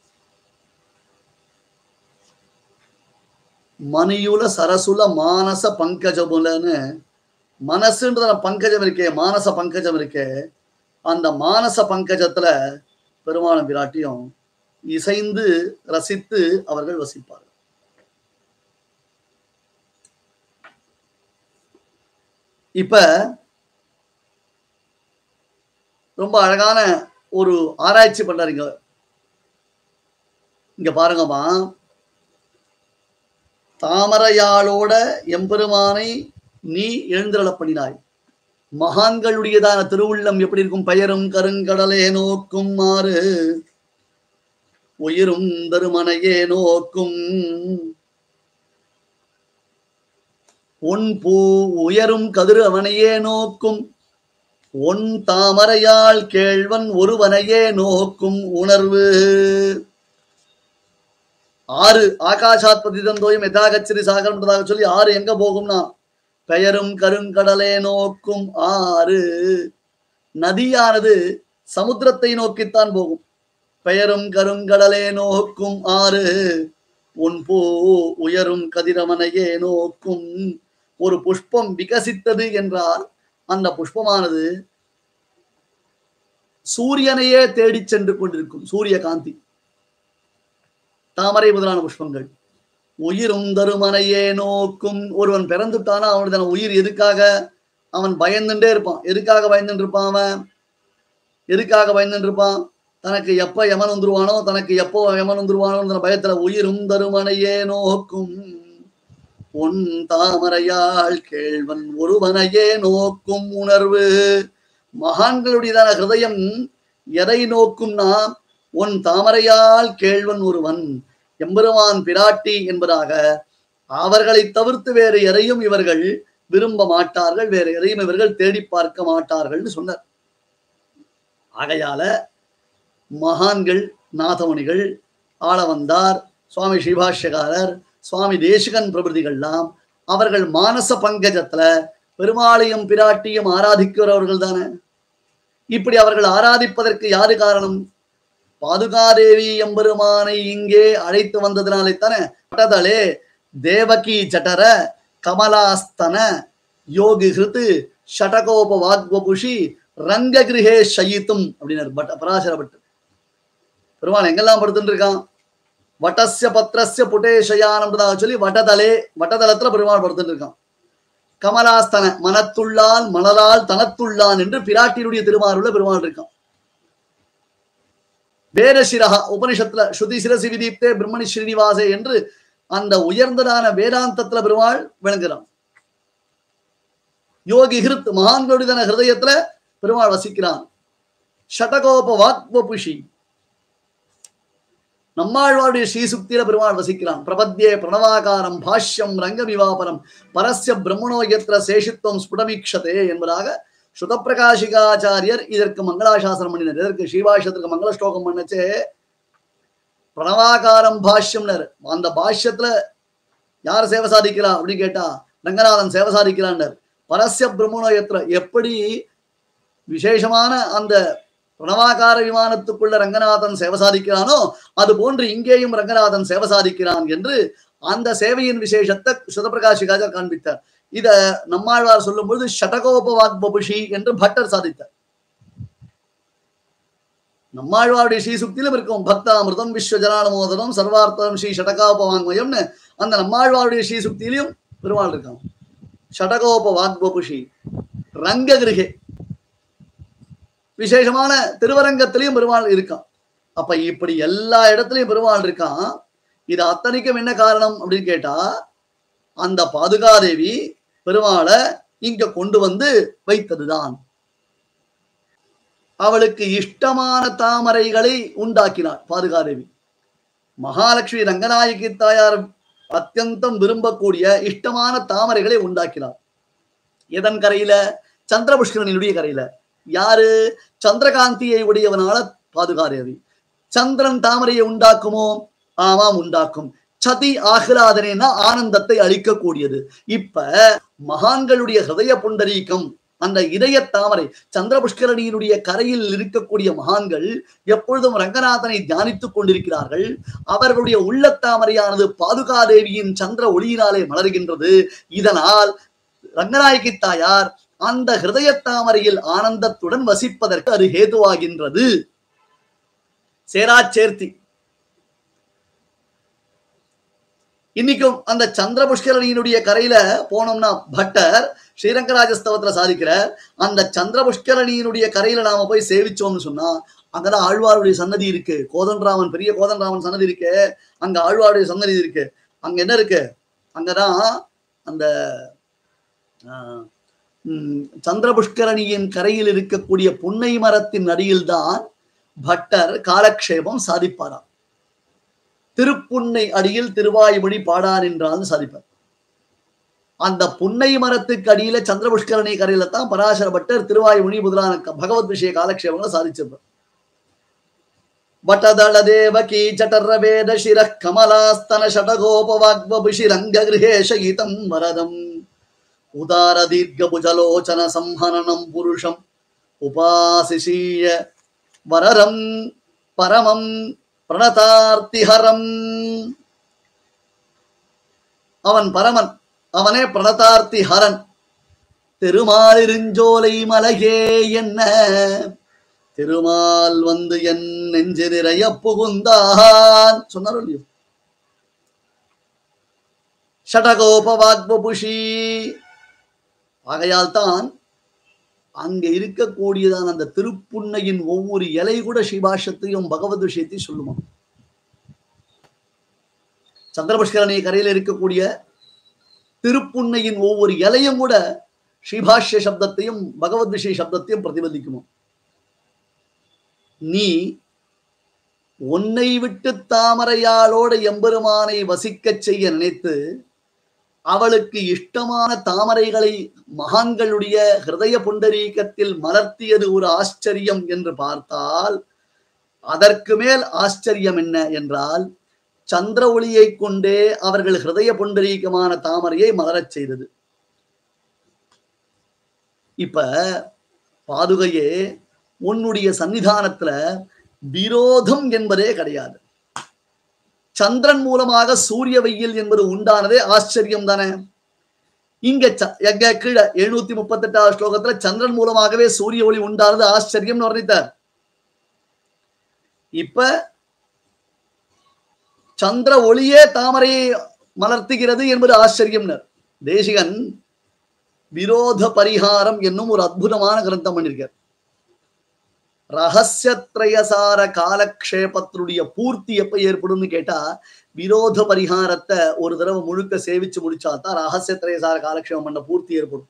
மணியுல சரசுல மானச பங்கஜமுலன்னு மனசுன்ற பங்கஜம் இருக்கே மானச பங்கஜம் இருக்கே அந்த மானச பங்கஜத்துல பெருமாளும் பிராட்டியும் இசைந்து ரசித்து அவர்கள் வசிப்பார்கள் இப்ப ரொம்ப அழகான ஒரு ஆராய்ச்சி பண்றாருங்க இங்க பாருங்கம்மா தாமரையாளோட எம்பெருமானை நீ எழுந்தருளப் பண்ணினாய் மகான்களுடையதான திருவுள்ளம் எப்படி இருக்கும் பெயரும் கருங்கடலே நோக்கும் மாறு உயிரும் தருமனையே நோக்கும் உன் பூ உயரும் கதிர் அவனையே நோக்கும் உன் தாமரையால் கேழ்வன் ஒருவனையே நோக்கும் உணர்வு ஆறு ஆகாஷாத் பதிதந்தோயும் எதாகச்சிரி சாகரம்ன்றதாக சொல்லி ஆறு எங்க போகும்னா பெயரும் கருங்கடலே நோக்கும் ஆறு நதியானது சமுத்திரத்தை நோக்கித்தான் போகும் பெயரும் கருங்கடலே நோக்கும் ஆறு உன் பூ உயரும் கதிரவனையே நோக்கும் ஒரு புஷ்பம் விகசித்தது என்றால் அந்த புஷ்பமானது சூரியனையே தேடிச் சென்று கொண்டிருக்கும் சூரிய காந்தி தாமரை முதலான புஷ்பங்கள் உயிரும் தருமனையே நோக்கும் ஒருவன் பிறந்துட்டானா அவனுடைய உயிர் எதுக்காக அவன் பயந்துட்டே இருப்பான் எதுக்காக பயந்துட்டு இருப்பான் அவன் எதுக்காக பயந்துட்டு இருப்பான் தனக்கு எப்ப யமன் வந்துருவானோ தனக்கு எப்போ யமன் வந்துருவானோ பயத்துல உயிரும் தருமனையே நோக்கும் உன் தாமரையால் கேழ்வன் ஒருவனையே நோக்கும் உணர்வு மகான்களுடையதான ஹிருதயம் எதை நோக்கும்னா உன் தாமரையால் கேழ்வன் ஒருவன் எம்பெருமான் பிராட்டி என்பதாக அவர்களை தவிர்த்து வேறு எதையும் இவர்கள் விரும்ப மாட்டார்கள் வேறு எதையும் இவர்கள் தேடி பார்க்க மாட்டார்கள்னு சொன்னார் ஆகையால மகான்கள் நாதமுனிகள் ஆளவந்தார் சுவாமி ஸ்ரீபாஷ்யகாரர் சுவாமி தேசிகன் பிரபுதிகள்லாம் அவர்கள் மானச பங்கஜத்துல பெருமாளையும் பிராட்டியும் ஆராதிக்கிறவர்கள் தானே இப்படி அவர்கள் ஆராதிப்பதற்கு யாரு காரணம் பாதுகாதேவி எம்பெருமானை இங்கே அழைத்து வந்ததினாலே தானே பட்டதளே தேவகி ஜட்டர கமலாஸ்தன யோகி ஹிருத்து ஷடகோப வாக்வபுஷி ரங்ககிருஹே ஷயித்தும் அப்படின்னாரு பட்ட பராசர பட்டு பெருமாள் எங்கெல்லாம் படுத்துட்டு இருக்கான் வட்டஸ்ய பத்ரஸ்ய புட்டேஷயானம்ன்றதாக சொல்லி வட்டதலே வட்டதளத்துல பெருமாள் படுத்துட்டு இருக்கான் கமலாஸ்தன மனத்துள்ளான் மணலால் தனத்துள்ளான் என்று பிராட்டியுடைய திருமாறுல பெருமாள் இருக்கான் வேதசிரஹா உபனிஷத்துல ஸ்ருதி சிரசி விதீப்தே பிரம்மணி ஸ்ரீனிவாசே என்று அந்த உயர்ந்ததான வேதாந்தத்துல பெருமாள் விளங்குறான் யோகி ஹிருத் மகான்களுடையதான ஹிருதயத்துல பெருமாள் வசிக்கிறான் ஷடகோப வாக்வபுஷி நம்மாழ்வாருடைய ஸ்ரீசுக்தியில பெருமாள் வசிக்கிறான் பிரபத்யே பிரணவாகாரம் பாஷ்யம் ரங்கவிவாபரம் பரஸ்ய பிரம்மணோ யத்ர சேஷித்துவம் ஸ்புடமீக்ஷதே என்பதாக சுதப்பிரகாஷிகாச்சாரியர் இதற்கு மங்களாசாசனம் பண்ணினார் இதற்கு ஸ்ரீபாஷ்யத்திற்கு மங்கள ஸ்லோகம் பண்ணச்சே பிரணவாகாரம் பாஷ்யம்னர் அந்த பாஷ்யத்துல யார் சேவை சாதிக்கிறா அப்படின்னு கேட்டா ரங்கநாதன் சேவை சாதிக்கிறான்னர் பரஸ்ய பிரம்மணோ யத்ர எப்படி விசேஷமான அந்த பிரணவாகார விமானத்துக்குள்ள ரங்கநாதன் சேவை சாதிக்கிறானோ அது போன்று இங்கேயும் ரங்கநாதன் சேவை சாதிக்கிறான் என்று அந்த சேவையின் விசேஷத்தை சுதபிரகாஷிகாஜா காண்பித்தார் இத நம்மாழ்வார் சொல்லும் பொழுது ஷடகோபவாக் பபுஷி என்று பட்டர் சாதித்தார் நம்மாழ்வாருடைய ஸ்ரீ சுக்தியிலும் இருக்கும் பக்தாமிருதம் விஸ்வ ஜனானமோதனம் சர்வார்த்தம் ஸ்ரீ ஷடகோபவாங்மயம்னு அந்த நம்மாழ்வாருடைய ஸ்ரீ சுக்தியிலையும் பெருமாள் இருக்கான் ஷடகோப வாக்பபுஷி ரங்ககிருகே விசேஷமான திருவரங்கத்திலையும் பெருமாள் இருக்கான் அப்ப இப்படி எல்லா இடத்துலயும் பெருமாள் இருக்கான் இது அத்தனைக்கும் என்ன காரணம் அப்படின்னு கேட்டா அந்த பாதுகாதேவி பெருமாளை இங்க கொண்டு வந்து வைத்ததுதான் அவளுக்கு இஷ்டமான தாமரைகளை உண்டாக்கினார் பாதுகாதேவி மகாலட்சுமி ரங்கநாயகி தாயார் அத்தியந்தம் விரும்பக்கூடிய இஷ்டமான தாமரைகளை உண்டாக்கினார் எதன் கரையில சந்திரபுஷ்கரனினுடைய கரையில யாரு சந்திரகாந்தியை உடையவனால பாதுகாதேவி சந்திரன் தாமரையை உண்டாக்குமோ ஆமாம் உண்டாக்கும் சதி ஆஹ்லாதனைனா ஆனந்தத்தை அளிக்கக்கூடியது இப்ப மகான்களுடைய ஹிருதய புண்டரீகம் அந்த இதய தாமரை சந்திரபுஷ்கரணியினுடைய கரையில் இருக்கக்கூடிய மகான்கள் எப்பொழுதும் ரங்கநாதனை தியானித்துக் கொண்டிருக்கிறார்கள் அவர்களுடைய உள்ளத்தாமரையானது பாதுகாதேவியின் சந்திர ஒளியினாலே மலர்கின்றது இதனால் ரங்கநாயகி தாயார் அந்த ஹிருதய தாமரையில் ஆனந்தத்துடன் வசிப்பதற்கு அது ஹேதுவாகின்றது சேராச்சேர்த்தி இன்னைக்கும் அந்த சந்திர புஷ்கரணியினுடைய கரையில போனோம்னா பட்டர் ஸ்ரீரங்கராஜஸ்தவத்துல சாதிக்கிறார் அந்த சந்திர புஷ்கரணியினுடைய கரையில நாம போய் சேவிச்சோம்னு சொன்னா அங்கதான் ஆழ்வாருடைய சன்னதி இருக்கு கோதண்டராமன் பெரிய கோதண்டராமன் சன்னதி இருக்கு அங்க ஆழ்வாருடைய சன்னதி இருக்கு அங்க என்ன இருக்கு அங்கதான் அந்த ஆஹ், உம், சந்திர புஷ்கரணியின் கரையில் இருக்கக்கூடிய புன்னை மரத்தின் அடியில்தான் பட்டர் காலக்ஷேபம் சாதிப்பாராம் திருப்புன்னை அடியில் திருவாய்மொழி பாடார் என்றாலும் சாதிப்பார் அந்த புன்னை மரத்துக்கு அடியில சந்திரபுஷ்கரணி கரையில தான் பராசர பட்டர் திருவாய்மொழி முதலான க- பகவத் விஷய காலக்ஷேபங்களை சாதிச்சிருப்பார் பட்டதள தேவகி ஜடர வேத சிர கமலாஸ்தன ஷடகோபவாக்வபிஷிரங்க கிரகேஷ கீதம் வரதம் உதார தீர்க்க புஜலோச்சன சம்ஹனனம் புருஷம் உபாசிஷீய வரரம் பரமம் பிரணதார்த்திஹரம் அவன் பரமன் அவனே பிரணதார்த்தி ஹரன் திருமாலிருஞ்சோலை மலையே என்ன திருமால் வந்து என் நெஞ்சு நிறைய புகுந்தான் சொன்னாரோ இல்லையோ ஷடகோபவாக்புஷி ஆகையால் தான் அங்க இருக்கக்கூடியதான அந்த திருப்புன்னையின் ஒவ்வொரு இலை கூட சிவாஷத்தையும் பகவத் விஷயத்தையும் சொல்லுமா சந்திரபுஷ்கரணி கரையில் இருக்கக்கூடிய திருப்புன்னையின் ஒவ்வொரு இலையும் கூட ஸ்ரீபாஷ்ய சப்தத்தையும் பகவத் விஷய சப்தத்தையும் பிரதிபலிக்குமா நீ உன்னை விட்டு தாமரையாளோட எம்பெருமானை வசிக்கச் செய்ய நினைத்து அவளுக்கு இஷ்டமான தாமரைகளை மகான்களுடைய ஹிருதய புண்டரீகத்தில் மலர்த்தியது ஒரு ஆச்சரியம் என்று பார்த்தால் அதற்கு மேல் ஆச்சரியம் என்ன என்றால் சந்திர ஒளியை கொண்டே அவர்கள் ஹிருதய புண்டரீகமான தாமரையை மலரச் செய்தது இப்ப பாதுகையே உன்னுடைய சன்னிதானத்துல விரோதம் என்பதே கிடையாது சந்திரன் மூலமாக சூரிய வெயில் என்பது உண்டானதே ஆச்சரியம் தானே இங்க ச- எங்க கீழே எழுநூத்தி முப்பத்தி எட்டாவது ஸ்லோகத்துல சந்திரன் மூலமாகவே சூரிய ஒளி உண்டானது ஆச்சரியம்னு வர்ணித்தார் இப்ப சந்திர ஒளியே தாமரையை மலர்த்துகிறது என்பது ஆச்சரியம்னர் தேசிகன் விரோத பரிகாரம் என்னும் ஒரு அற்புதமான கிரந்தம் பண்ணிருக்கார் ரகசியத்ரயசார காலக்ஷேபத்தினுடைய பூர்த்தி எப்ப ஏற்படும்னு கேட்டா விரோத பரிகாரத்தை ஒரு தடவை முழுக்க சேவிச்சு முடிச்சா தான் ரகசியத்ரயசார காலக்ஷேபம் பண்ண பூர்த்தி ஏற்படும்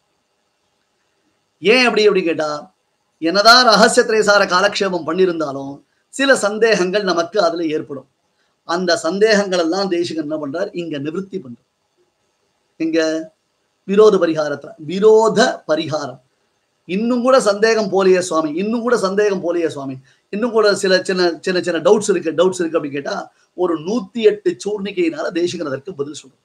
ஏன் அப்படி அப்படி கேட்டா என்னதான் ரகசியத்ரயசார காலக்ஷேபம் பண்ணியிருந்தாலும் சில சந்தேகங்கள் நமக்கு அதுல ஏற்படும் அந்த சந்தேகங்கள் எல்லாம் தேசிகன் என்ன பண்றார் இங்க நிவர்த்தி பண்றார் இங்க விரோத பரிகாரத்தை விரோத பரிகாரம் இன்னும் கூட சந்தேகம் போலியே சுவாமி இன்னும் கூட சந்தேகம் போலியே சுவாமி இன்னும் கூட சில சின்ன சின்ன சின்ன டவுட்ஸ் இருக்கு டவுட்ஸ் இருக்கு அப்படின்னு கேட்டா ஒரு நூத்தி எட்டு சூர்ணிகையினால தேசிகன் அதற்கு பதில் சொல்றோம்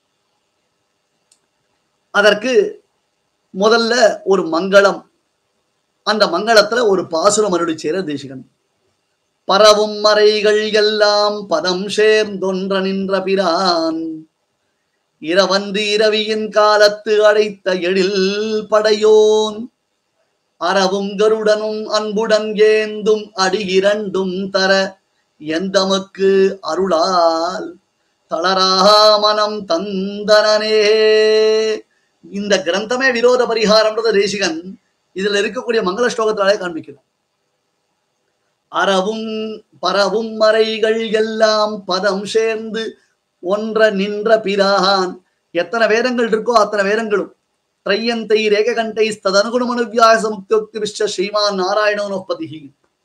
அதற்கு முதல்ல ஒரு மங்களம் அந்த மங்களத்துல ஒரு பாசுரம் அருளி சேர தேசிகன் பரவும் மறைகள் எல்லாம் பதம் சேர்ந்தொன்ற நின்ற பிரான் இரவன்று இரவியின் காலத்து அழைத்த எழில் படையோன் அறவும் கருடனும் அன்புடன் ஏந்தும் அடி இரண்டும் தர எந்தமக்கு அருளால் தளரா மனம் தந்தனனே இந்த கிரந்தமே விரோத பரிகாரம்ன்றத தேசிகன் இதுல இருக்கக்கூடிய மங்கள ஸ்லோகத்தாலே காண்பிக்கிறார் அறவும் பரவும் மறைகள் எல்லாம் பதம் சேர்ந்து ஒன்ற நின்ற பிரான் எத்தனை வேதங்கள் இருக்கோ அத்தனை வேதங்களும் த்ரையந்தை ரேககண்டை ததனுகுணமனுவியாச முக்தியோக்தி விஷ்ட ஸ்ரீமான் நாராயணோனோபதிகி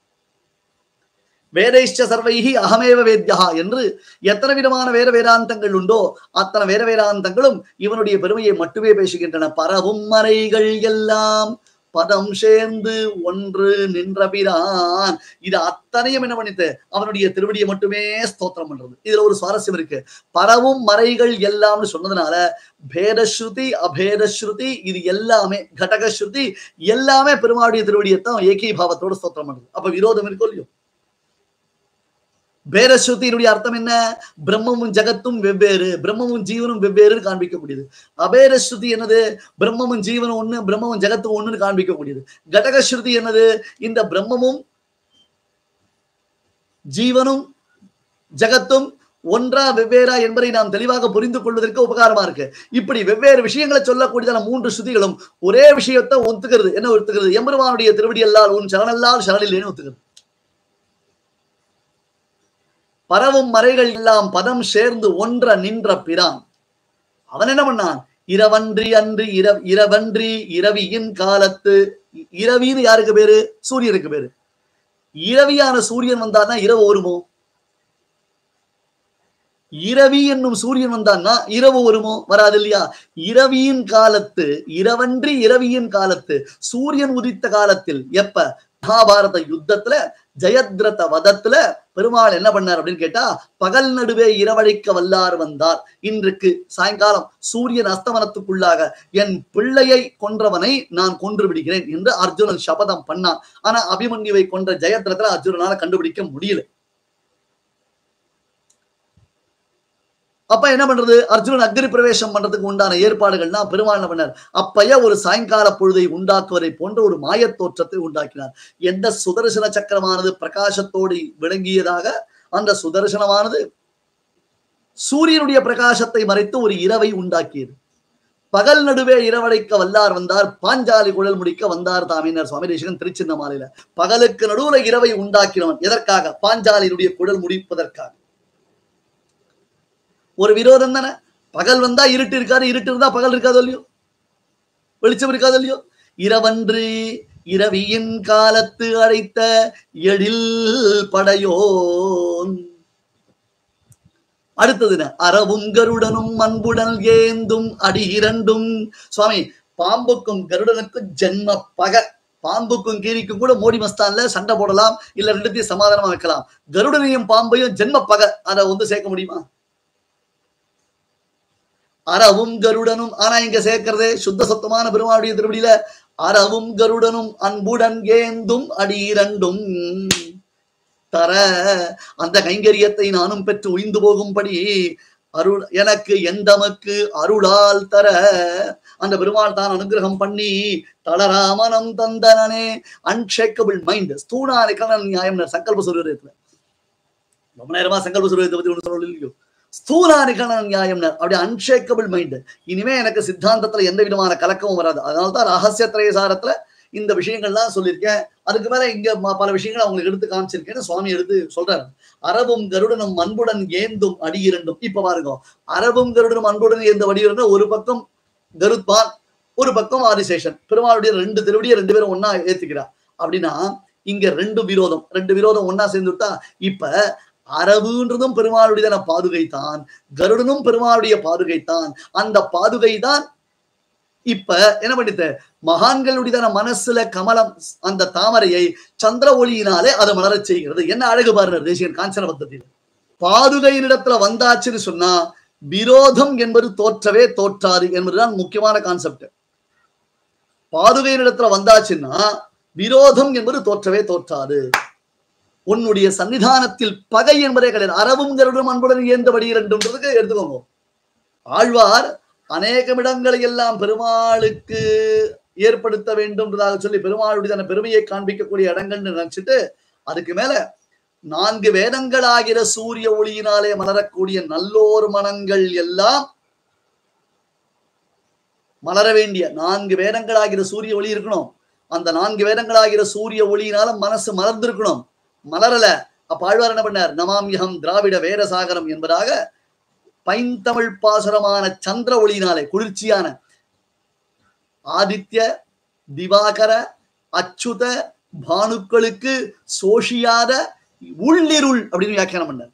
வேதைஷ்ட சர்வைகி அகமேவ வேத்யா என்று எத்தனை விதமான வேத வேதாந்தங்கள் உண்டோ அத்தனை வேத வேதாந்தங்களும் இவனுடைய பெருமையை மட்டுமே பேசுகின்றன பரவும் மறைகள் எல்லாம் பதம் சேர்ந்து ஒன்று நின்ற பிரான் இது அத்தனையும் என்ன பண்ணிட்டு அவனுடைய திருவடியை மட்டுமே ஸ்தோத்திரம் பண்றது இதுல ஒரு சுவாரஸ்யம் இருக்கு பரவும் மறைகள் எல்லாம்னு சொன்னதுனால பேதஸ்ருதி அபேதஸ்ருதி இது எல்லாமே கடகஸ்ருதி எல்லாமே பெருமாளுடைய திருவடியத்தான் ஏகீபாவத்தோட ஸ்தோத்திரம் பண்றது அப்ப விரோதம் இருக்கோ இல்லையோ பேரஸ்ருதியினுடைய அர்த்தம் என்ன பிரம்மமும் ஜகத்தும் வெவ்வேறு பிரம்மமும் ஜீவனும் வெவ்வேறுன்னு காண்பிக்க முடியுது அபேரஸ்ருதி என்னது பிரம்மமும் ஜீவனும் ஒண்ணு பிரம்மமும் ஜகத்தும் ஒண்ணுன்னு காண்பிக்க முடியுது கடகஸ்ருதி என்னது இந்த பிரம்மமும் ஜீவனும் ஜகத்தும் ஒன்றா வெவ்வேறா என்பதை நாம் தெளிவாக புரிந்து கொள்வதற்கு உபகாரமா இருக்கு இப்படி வெவ்வேறு விஷயங்களை சொல்லக்கூடியதான மூன்று ஸ்ருதிகளும் ஒரே விஷயத்தை ஒத்துக்கிறது என்ன ஒத்துக்கிறது எம்பெருமானுடைய திருவடி அல்லால் உன் சரணல்லால் சரணில்லேன்னு ஒத்துக்கிறது பரவும் மறைகள் எல்லாம் பதம் சேர்ந்து ஒன்ற நின்ற பிரான் அவன் என்ன பண்ணான் இரவன்றி அன்று இரவ இரவன்றி இரவியின் காலத்து இரவின்னு யாருக்கு பேரு சூரியனுக்கு பேரு இரவியான சூரியன் வந்தான்னா இரவு வருமோ இரவி என்னும் சூரியன் வந்தான்னா இரவு வருமோ வராது இல்லையா இரவியின் காலத்து இரவன்றி இரவியின் காலத்து சூரியன் உதித்த காலத்தில் எப்ப மகாபாரத யுத்தத்துல ஜெயத்ரத வதத்துல பெருமாள் என்ன பண்ணார் அப்படின்னு கேட்டா பகல் நடுவே இரவழைக்க வல்லார் வந்தார் இன்றைக்கு சாயங்காலம் சூரியன் அஸ்தமனத்துக்குள்ளாக என் பிள்ளையை கொன்றவனை நான் கொன்று விடுகிறேன் என்று அர்ஜுனன் சபதம் பண்ணான் ஆனா அபிமன்யுவை கொன்ற ஜெயத்ரத்துல அர்ஜுனனால கண்டுபிடிக்க முடியல அப்ப என்ன பண்றது அர்ஜுனன் அக்னி பிரவேசம் பண்றதுக்கு உண்டான ஏற்பாடுகள்னா பெருமாள் என்ன பண்ணார் அப்பய ஒரு சாயங்கால பொழுதை உண்டாக்குவதை போன்ற ஒரு மாயத் தோற்றத்தை உண்டாக்கினார் எந்த சுதர்சன சக்கரமானது பிரகாசத்தோடு விளங்கியதாக அந்த சுதர்சனமானது சூரியனுடைய பிரகாசத்தை மறைத்து ஒரு இரவை உண்டாக்கியது பகல் நடுவே இரவடைக்க வல்லார் வந்தார் பாஞ்சாலி குழல் முடிக்க வந்தார் தாமினர் சுவாமி தேசிகன் திருச்சின்ன மாலையில பகலுக்கு நடுவுல இரவை உண்டாக்கினவன் எதற்காக பாஞ்சாலியினுடைய குழல் முடிப்பதற்காக ஒரு விரோதம் தானே பகல் வந்தா இருட்டு இருக்காது இருட்டு இருந்தா பகல் இருக்காதோ இல்லையோ வெளிச்சம் இருக்காதோ இல்லையோ இரவன்று இரவியின் காலத்து அழைத்த எழில் படையோன் அடுத்ததுன அறவும் கருடனும் அன்புடன் ஏந்தும் அடி இரண்டும் சுவாமி பாம்புக்கும் கருடனுக்கும் ஜென்ம பகை பாம்புக்கும் கீரிக்கும் கூட மோடி மஸ்தான்ல சண்டை போடலாம் இல்ல ரெண்டுத்தையும் சமாதானமா வைக்கலாம் கருடனையும் பாம்பையும் ஜென்ம பகை அதை வந்து சேர்க்க முடியுமா அறவும் கருடனும் ஆனா இங்க சேர்க்கிறது சுத்த சத்தமான பெருமாளுடைய திருவடியில அறவும் கருடனும் அன்புடன் ஏந்தும் அடி இரண்டும் தர அந்த கைங்கரியத்தை நானும் பெற்று உய்ந்து போகும்படி அருள் எனக்கு எந்தமக்கு அருளால் தர அந்த பெருமாள் தான் அனுகிரகம் பண்ணி தளராமனம் தந்தனனே அன்ஷேக்கபிள் மைண்ட் ஸ்தூணானிக்கான நியாயம் சங்கல்ப சூரியத்துல ரொம்ப நேரமா சங்கல்ப சூரியத்தை பத்தி ஒன்று சொல்லணும் இல்லையோ ஸ்தூலானிக்கான நியாயம் அப்படி அன்ஷேக்கபிள் மைண்ட் இனிமே எனக்கு சித்தாந்தத்துல எந்த விதமான கலக்கமும் வராது அதனால தான் ரகசிய திரைசாரத்துல இந்த விஷயங்கள்லாம் சொல்லியிருக்கேன் அதுக்கு மேல இங்க ம- பல விஷயங்களை அவங்களுக்கு எடுத்து காமிச்சிருக்கேன்னு சுவாமி எடுத்து சொல்றாரு அரபும் கருடனும் அன்புடன் ஏந்தும் அடி இரண்டும் இப்ப பாருங்க அரபும் கருடனும் அன்புடன் ஏந்த வடி இரண்டும் ஒரு பக்கம் கருத்மான் ஒரு பக்கம் ஆதிசேஷன் பெருமாளுடைய ரெண்டு திருவடியை ரெண்டு பேரும் ஒன்னா ஏத்துக்கிறா அப்படின்னா இங்க ரெண்டு விரோதம் ரெண்டு விரோதம் ஒன்னா சேர்ந்து விட்டா இப்ப அரபுன்றதும் பெருமாளுடைய பாதுகை தான் கருடனும் பெருமாளுடைய பாதுகை தான் அந்த பாதுகை தான் இப்ப என்ன பண்ணித்த மகான்களுடைய மனசுல கமலம் அந்த தாமரையை சந்திர ஒளியினாலே அதை மலரச் செய்கிறது என்ன அழகு பாருங்க தேசியன் காஞ்சன பத்தத்தில் பாதுகையினிடத்துல வந்தாச்சுன்னு சொன்னா விரோதம் என்பது தோற்றவே தோற்றாது என்பதுதான் முக்கியமான கான்செப்ட் பாதுகையினிடத்துல வந்தாச்சுன்னா விரோதம் என்பது தோற்றவே தோற்றாது உன்னுடைய சன்னிதானத்தில் பகை என்பதே கிடையாது அறவும் கருடும் அன்புடன் இயந்தபடி இரண்டுன்றதுக்கு எடுத்துக்கோங்க ஆழ்வார் அநேகம் இடங்களை எல்லாம் பெருமாளுக்கு ஏற்படுத்த வேண்டும்ன்றதாக சொல்லி பெருமாளுடைய தன பெருமையை காண்பிக்கக்கூடிய இடங்கள்னு நினைச்சிட்டு அதுக்கு மேல நான்கு வேதங்களாகிற சூரிய ஒளியினாலே மலரக்கூடிய நல்லோர் மனங்கள் எல்லாம் மலர வேண்டிய நான்கு வேதங்களாகிற சூரிய ஒளி இருக்கணும் அந்த நான்கு வேதங்களாகிற சூரிய ஒளியினால மனசு மலர்ந்திருக்கணும் மலரல அப்ப ஆழ்வார் என்ன பண்ணார் நமாமியகம் திராவிட வேரசாகரம் என்பதாக பைந்தமிழ் பாசுரமான சந்திர ஒளியினாலே குளிர்ச்சியான ஆதித்ய திவாகர அச்சுத பானுக்களுக்கு சோஷியாத உள்ளிருள் அப்படின்னு வியாக்கியானம் பண்ணார்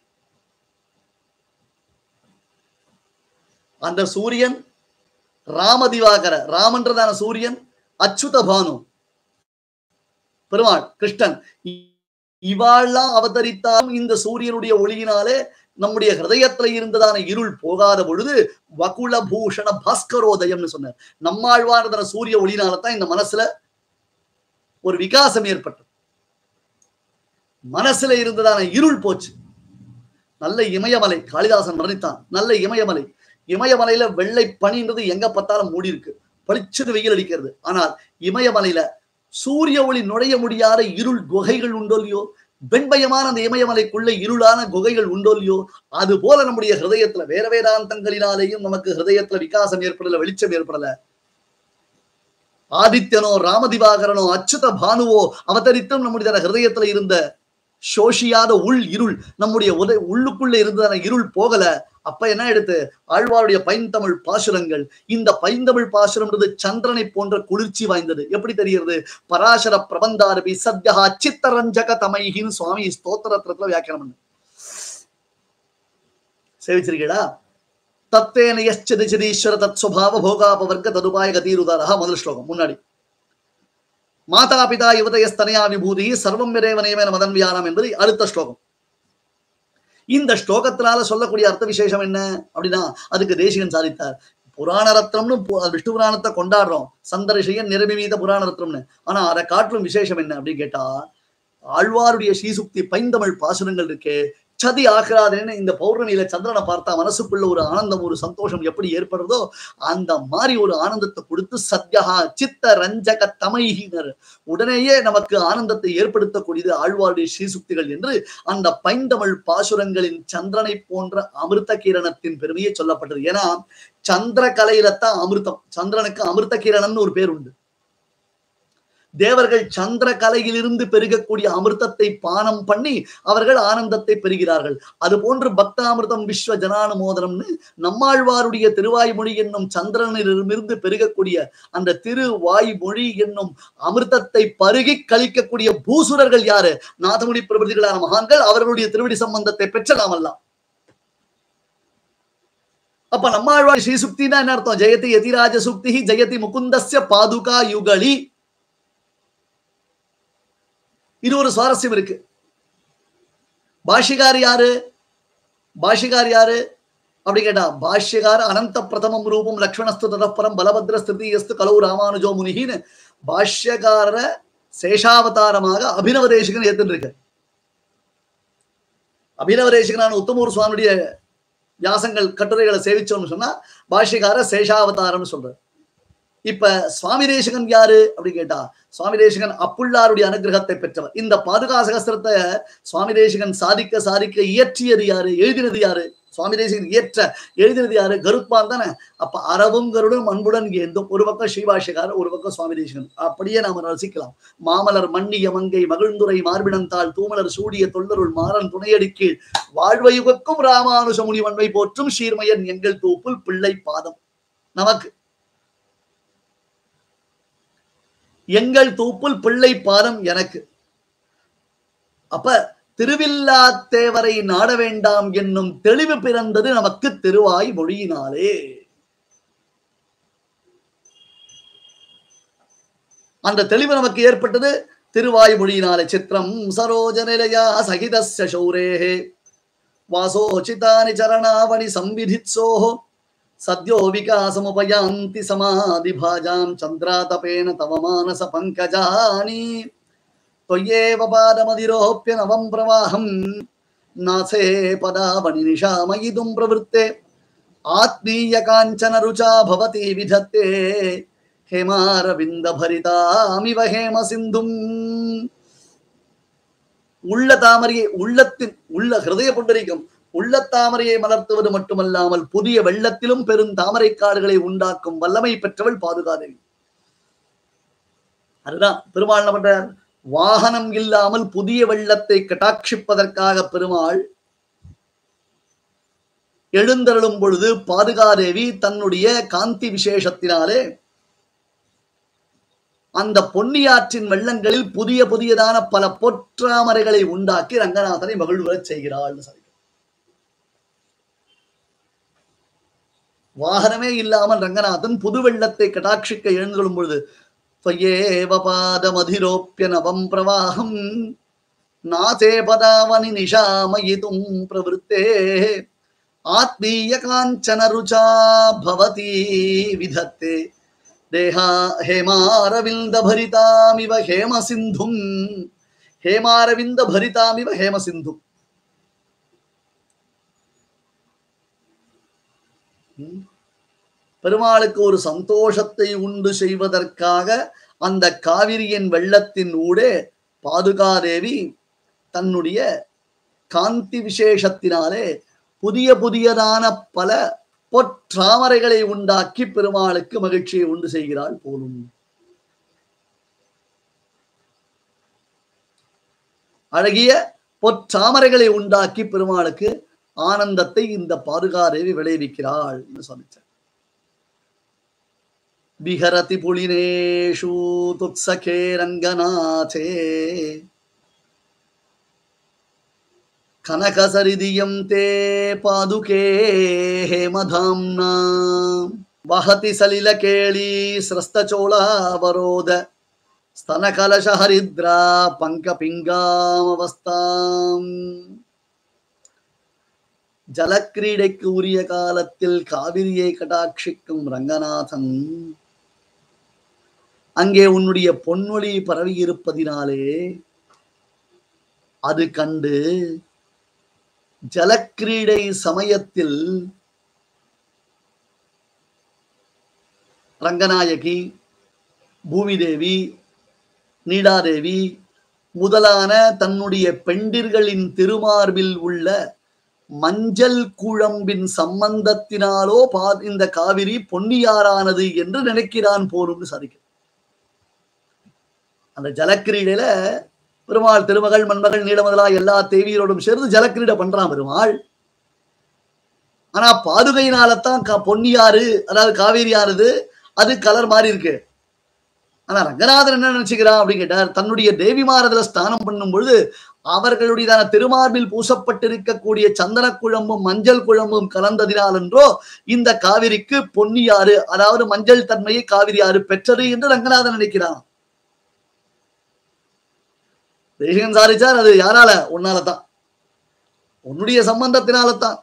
அந்த சூரியன் ராமதிவாகர ராமன்றதான சூரியன் அச்சுத பானு பெருமாள் கிருஷ்ணன் இ- இவாள்லாம் அவதரித்தாலும் இந்த சூரியனுடைய ஒளியினாலே நம்முடைய ஹிருதயத்துல இருந்ததான இருள் போகாத பொழுது வகுல பூஷண பாஸ்கரோதயம்னு சொன்னார் நம்மாழ்வார்தன சூரிய ஒளியினால தான் இந்த மனசுல ஒரு விகாசம் ஏற்பட்டது மனசுல இருந்ததான இருள் போச்சு நல்ல இமயமலை காளிதாசன் வர்ணித்தான் நல்ல இமயமலை இமயமலையில வெள்ளை பனின்றது எங்க பார்த்தாலும் மூடி இருக்கு பளிச்சுன்னு வெயில் அடிக்கிறது ஆனால் இமயமலையில சூரிய ஒளி நுழைய முடியாத இருள் குகைகள் உண்டோ இல்லையோ வெண்பயமான அந்த இமயமலைக்குள்ள இருளான குகைகள் உண்டோ இல்லையோ அது போல நம்முடைய ஹிருதயத்துல வேற வேதாந்தங்களினாலேயும் நமக்கு ஹிருதயத்துல விகாசம் ஏற்படல வெளிச்சம் ஏற்படல ஆதித்யனோ ராமதிவாகரனோ அச்சுத பானுவோ அவதரித்தும் நம்முடைய ஹிருதயத்துல இருந்த சோஷியாத உள் இருள் நம்முடைய உத உள்ளுக்குள்ள இருந்ததான இருள் போகல அப்ப என்ன எடுத்து ஆழ்வாருடைய பைந்தமிழ் பாசுரங்கள் இந்த பைந்தமிழ் பாசுரம்ன்றது சந்திரனை போன்ற குளிர்ச்சி வாய்ந்தது எப்படி தெரிகிறது பராசர பிரபந்தாரபி சத்யா சித்தரஞ்சக தமைகின்னு சுவாமி ஸ்தோத்திரத்துல வியாக்கியானம் பண்ணு சேவிச்சிருக்கீடா தத்தேன யச்சதிச்சதீஸ்வர தத் சுபாவ போகாபவர்க்க ததுபாய கதீருதாரா முதல் ஸ்லோகம் முன்னாடி மாதா பிதா யுவதயஸ்தனையா விபூதி சர்வம் விரேவ நியமன மதன் வியானம் என்பது அடுத்த ஸ்லோகம் இந்த ஸ்லோகத்தினால சொல்லக்கூடிய அர்த்த விசேஷம் என்ன அப்படின்னா அதுக்கு தேசிகன் சாதித்தார் புராண ரத்னம்னு பு- விஷ்ணு புராணத்தை கொண்டாடுறோம் சந்தரிஷையன் நிரபிமீத புராண ரத்னம்னு ஆனா அதை காட்டிலும் விசேஷம் என்ன அப்படின்னு கேட்டா ஆழ்வாருடைய ஸ்ரீசுக்தி பைந்தமிழ் பாசுரங்கள் இருக்கே சதி ஆகிறாதுன்னு இந்த பௌர்ணமியில சந்திரனை பார்த்தா மனசுக்குள்ள ஒரு ஆனந்தம் ஒரு சந்தோஷம் எப்படி ஏற்படுறதோ அந்த மாதிரி ஒரு ஆனந்தத்தை கொடுத்து சத்யஹா சித்த ரஞ்சக தமைகினர் உடனேயே நமக்கு ஆனந்தத்தை ஏற்படுத்தக்கூடியது ஆழ்வாருடைய ஸ்ரீசுக்திகள் என்று அந்த பைந்தமிழ் பாசுரங்களின் சந்திரனை போன்ற அமிர்த கிரணத்தின் பெருமையை சொல்லப்பட்டது ஏன்னா சந்திர கலையிலத்தான் அமிர்தம் சந்திரனுக்கு அமிர்த கிரணம்னு ஒரு பேர் உண்டு தேவர்கள் சந்திர கலையிலிருந்து பெருகக்கூடிய அமிர்தத்தை பானம் பண்ணி அவர்கள் ஆனந்தத்தை பெறுகிறார்கள் அது போன்று பக்தாமிர்தம் விஸ்வ ஜனானுமோதனம்னு நம்மாழ்வாருடைய திருவாய்மொழி என்னும் சந்திரனிலிருந்து பெருகக்கூடிய அந்த திருவாய்மொழி என்னும் அமிர்தத்தை பருகி கழிக்கக்கூடிய பூசுரர்கள் யாரு நாதமுடி பிரபதிகளான மகான்கள் அவர்களுடைய திருவடி சம்பந்தத்தை பெற்ற நாமெல்லாம் அப்ப நம்மாழ்வார் ஸ்ரீசுக்தினா என்ன அர்த்தம் ஜெயதி யதிராஜ சுக்தி ஜெயதி முகுந்தஸ்ய பாதுகா யுகலி இது ஒரு சுவாரஸ்யம் இருக்கு பாஷிகார் யாரு பாஷிகார் யாரு அப்படி கேட்டா பாஷ்யகார அனந்த பிரதமம் ரூபம் லக்ஷ்மணஸ்து ததப்பரம் பலபத்ர ஸ்திருதியஸ்து கலவு ராமானுஜோ முனிகின்னு பாஷ்யகார சேஷாவதாரமாக அபினவ தேசிகன் ஏத்துட்டு இருக்கு அபினவ தேசிகனான உத்தமூர் சுவாமியுடைய வியாசங்கள் கட்டுரைகளை சேவிச்சோம்னு சொன்னா பாஷ்யகார சேஷாவதாரம்னு சொல்றாரு இப்ப சுவாமி தேசிகன் யாரு அப்படின்னு கேட்டா சுவாமி தேசிகன் அப்புள்ளாருடைய அனுகிரகத்தை பெற்றவர் இந்த பாதுகா சகஸ்திரத்தை சுவாமி தேசிகன் சாதிக்க சாதிக்க இயற்றியது யாரு எழுதினது யாரு சுவாமி தேசிகன் இயற்ற எழுதினது யாரு கருத்மான் தானே அப்ப அறவும் கருடும் அன்புடன் ஏந்தும் ஒரு பக்கம் ஸ்ரீபாஷகார் ஒரு பக்கம் சுவாமி தேசிகன் அப்படியே நாம ரசிக்கலாம் மாமலர் மன்னிய மங்கை மகிழ்ந்துரை மார்பினந்தாள் தூமலர் சூடிய தொல்லருள் மாறன் துணையடிக்கீழ் வாழ்வையுகக்கும் ராமானுஜ முனிவன்மை போற்றும் சீர்மையன் எங்கள் தூப்புல் பிள்ளை பாதம் நமக்கு எங்கள் தூப்புல் பிள்ளை பாதம் எனக்கு அப்ப திருவில்லாத்தேவரை நாட வேண்டாம் என்னும் தெளிவு பிறந்தது நமக்கு திருவாய் மொழியினாலே அந்த தெளிவு நமக்கு ஏற்பட்டது திருவாய் மொழியினாலே சித்திரம் சரோஜ நிலையா சகிதஸ்ய சௌரேஹே வாசோச்சிதானி சரணாவணி சம்விதித்சோஹோ सद्यो विकासमुपयान्ति समाधिभाजां चन्द्रातपेन तव मानस पङ्कजानि त्वय्येव पादमधिरोप्य नवं प्रवाहं नासे पदावणि निशामयितुं प्रवृत्ते आत्मीय काञ्चन रुचा भवति विधत्ते हेमारविन्दभरितामिव हेम சிந்தும் உள்ள தாமரையை உள்ளத்தின் உள்ள ஹிருதய புண்டரிகம் உள்ள தாமரையை மலர்த்துவது மட்டுமல்லாமல் புதிய வெள்ளத்திலும் பெரும் தாமரை காடுகளை உண்டாக்கும் வல்லமை பெற்றவள் பாதுகாதேவி அதுதான் பெருமாள் என்ன பண்றார் வாகனம் இல்லாமல் புதிய வெள்ளத்தை கட்டாட்சிப்பதற்காக பெருமாள் எழுந்தருளும் பொழுது பாதுகாதேவி தன்னுடைய காந்தி விசேஷத்தினாலே அந்த பொன்னியாற்றின் வெள்ளங்களில் புதிய புதியதான பல பொற்றாமரைகளை உண்டாக்கி ரங்கநாதனை மகிழ்வுறச் செய்கிறாள் சொல்லி வாகனமே இல்லாமல் ரங்கநாதன் புது வெள்ளத்தை கடாட்சிக்க எழுந்துள்ளும் பொழுது त्वयेव पादमधिरोप्य नवं प्रवाहं नाथे पदावनि निशामयितुं प्रवृत्ते आत्मीय काञ्चन रुचा भवती विधत्ते देहा हेमारविन्दभरितामिव हेमसिन्धुम् हेमारविन्दभरितामिव हेमसिन्धुम् பெருமாளுக்கு ஒரு சந்தோஷத்தை உண்டு செய்வதற்காக அந்த காவிரியின் வெள்ளத்தின் ஊடே பாதுகாதேவி தன்னுடைய காந்தி விசேஷத்தினாலே புதிய புதியதான பல பொற்றாமரைகளை உண்டாக்கி பெருமாளுக்கு மகிழ்ச்சியை உண்டு செய்கிறாள் போலும் அழகிய பொற்றாமரைகளை உண்டாக்கி பெருமாளுக்கு ஆனந்தத்தை இந்த பாதுகாதேவி விளைவிக்கிறாள் என்று சொல்லிச்சார் विहरति पुलिनेषु तुत्सखे रङ्गनाथे कनकसरिदियं ते पादुके हेमधाम्ना वहति सलिलकेळी स्रस्तचोलावरोध स्तनकलशहरिद्रा பங்கபிங்காமவஸ்தாம் ஜலக்கிரீடைக்கு உரிய காலத்தில் காவிரியை கடாட்சிக்கும் ரங்கநாதன் அங்கே உன்னுடைய பொன்மொழி பரவி இருப்பதினாலே அது கண்டு ஜலக்கிரீடை சமயத்தில் ரங்கநாயகி பூமிதேவி நீடாதேவி முதலான தன்னுடைய பெண்டிர்களின் திருமார்பில் உள்ள மஞ்சள் குழம்பின் சம்பந்தத்தினாலோ பா இந்த காவிரி பொன்னியாரானது என்று நினைக்கிறான் போரும் சாதிக்க அந்த ஜலக்கிரீடையில பெருமாள் திருமகள் மண்மகள் நீடமதலா எல்லா தேவியரோடும் சேர்ந்து ஜலக்கிரீடை பண்றான் பெருமாள் ஆனா பாதுகையினாலத்தான் கா- பொன்னியாறு அதாவது காவேரியானது அது கலர் மாறி இருக்கு ஆனா ரங்கநாதன் என்ன நினைச்சுக்கிறான் அப்படின்னு கேட்டார் தன்னுடைய தேவிமாரதுல ஸ்நானம் பண்ணும் பொழுது அவர்களுடையதான திருமார்பில் பூசப்பட்டிருக்கக்கூடிய சந்தன குழம்பும் மஞ்சள் குழம்பும் கலந்ததினால் என்றோ இந்த காவிரிக்கு பொன்னியாறு அதாவது மஞ்சள் தன்மையை காவிரியாறு பெற்றது என்று ரங்கநாதன் நினைக்கிறான் தேசிகன் சாரிச்சார் அது யாரால உன்னால தான் உன்னுடைய சம்பந்தத்தினால தான்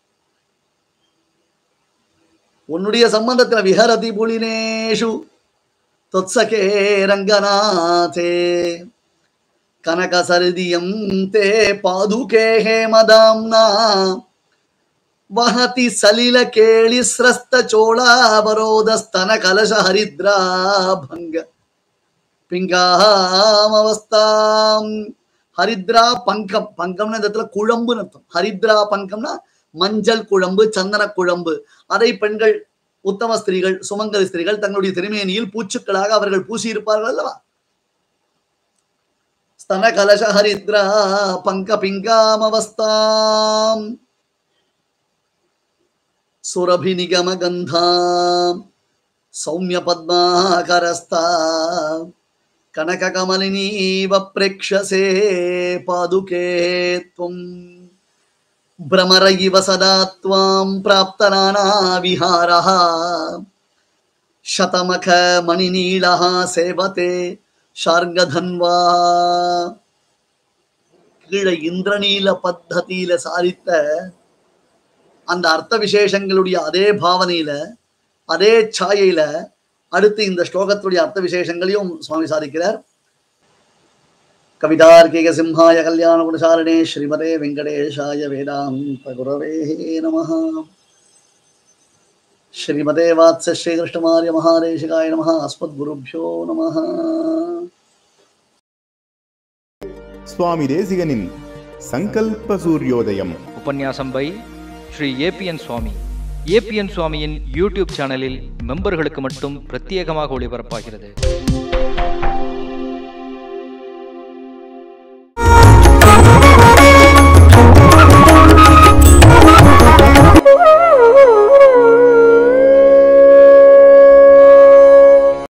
உன்னுடைய சம்பந்தத்தின விஹரதி புலினேஷு தொத்சகே ரங்கநாதே கனகசரிதியம் தே பாதுகே ஹேமதாம்னா வஹதி சலில கேளி ஸ்ரஸ்த சோளாவரோதஸ்தன கலச ஹரித்ரா பங்க பிங்காமவஸ்தாம் ஹரித்ரா பங்கம் பங்கம்னு இந்த இடத்துல குழம்புன்னு அர்த்தம் ஹரித்ரா பங்கம்னா மஞ்சள் குழம்பு சந்தன குழம்பு அதை பெண்கள் உத்தம ஸ்திரீகள் சுமங்கலி ஸ்திரீகள் தங்களுடைய திருமேனியில் பூச்சுக்களாக அவர்கள் பூசியிருப்பார்கள் அல்லவா ಸ್ತನ ಕಲಶ ಹರಿದ್ರ ಪಂಕ ಪಿಂಗಾಮವಸ್ತಾಂ ಸುರಭಿ ನಿಗಮ ಗಂಧಾಂ ಸೌಮ್ಯ ಪದ್ಮಾಕರಸ್ತಾ ಕನಕ ಕಮಲಿನೀವ ಪ್ರೇಕ್ಷಸೆ ಪಾದುಕೆ ತ್ವಂ ಭ್ರಮರ ಇವ ಸದಾ ತ್ವಾಂ ಪ್ರಾಪ್ತ ನಾನಾ ವಿಹಾರಃ ಶತಮಖ ಮಣಿನೀಳಃ ಸೇವತೆ ஷார்கதன்வா கீழே இந்திரநீல பத்ததியில சாதித்த அந்த அர்த்த விசேஷங்களுடைய அதே பாவனையில அதே சாயையில அடுத்து இந்த ஸ்லோகத்துடைய அர்த்த விசேஷங்களையும் சுவாமி சாதிக்கிறார் கவிதார்க்கிக சிம்ஹாய கல்யாண குணசாரணே ஸ்ரீமதே வெங்கடேஷாய வேதாந்த குரவே நமஹ श्रीमते वात्स श्रीकृष्णमार्य महादेशिकाय नमः अस्मद्गुरुभ्यो नमः சுவாமி தேசிகனின் சங்கல்ப சூரியோதயம் உபன்யாசம் by Shri ABN Swami ABN சுவாமியின் யூடியூப் சேனலில் மெம்பர்களுக்கு மட்டும் பிரத்யேகமாக ஒளிபரப்பாகிறது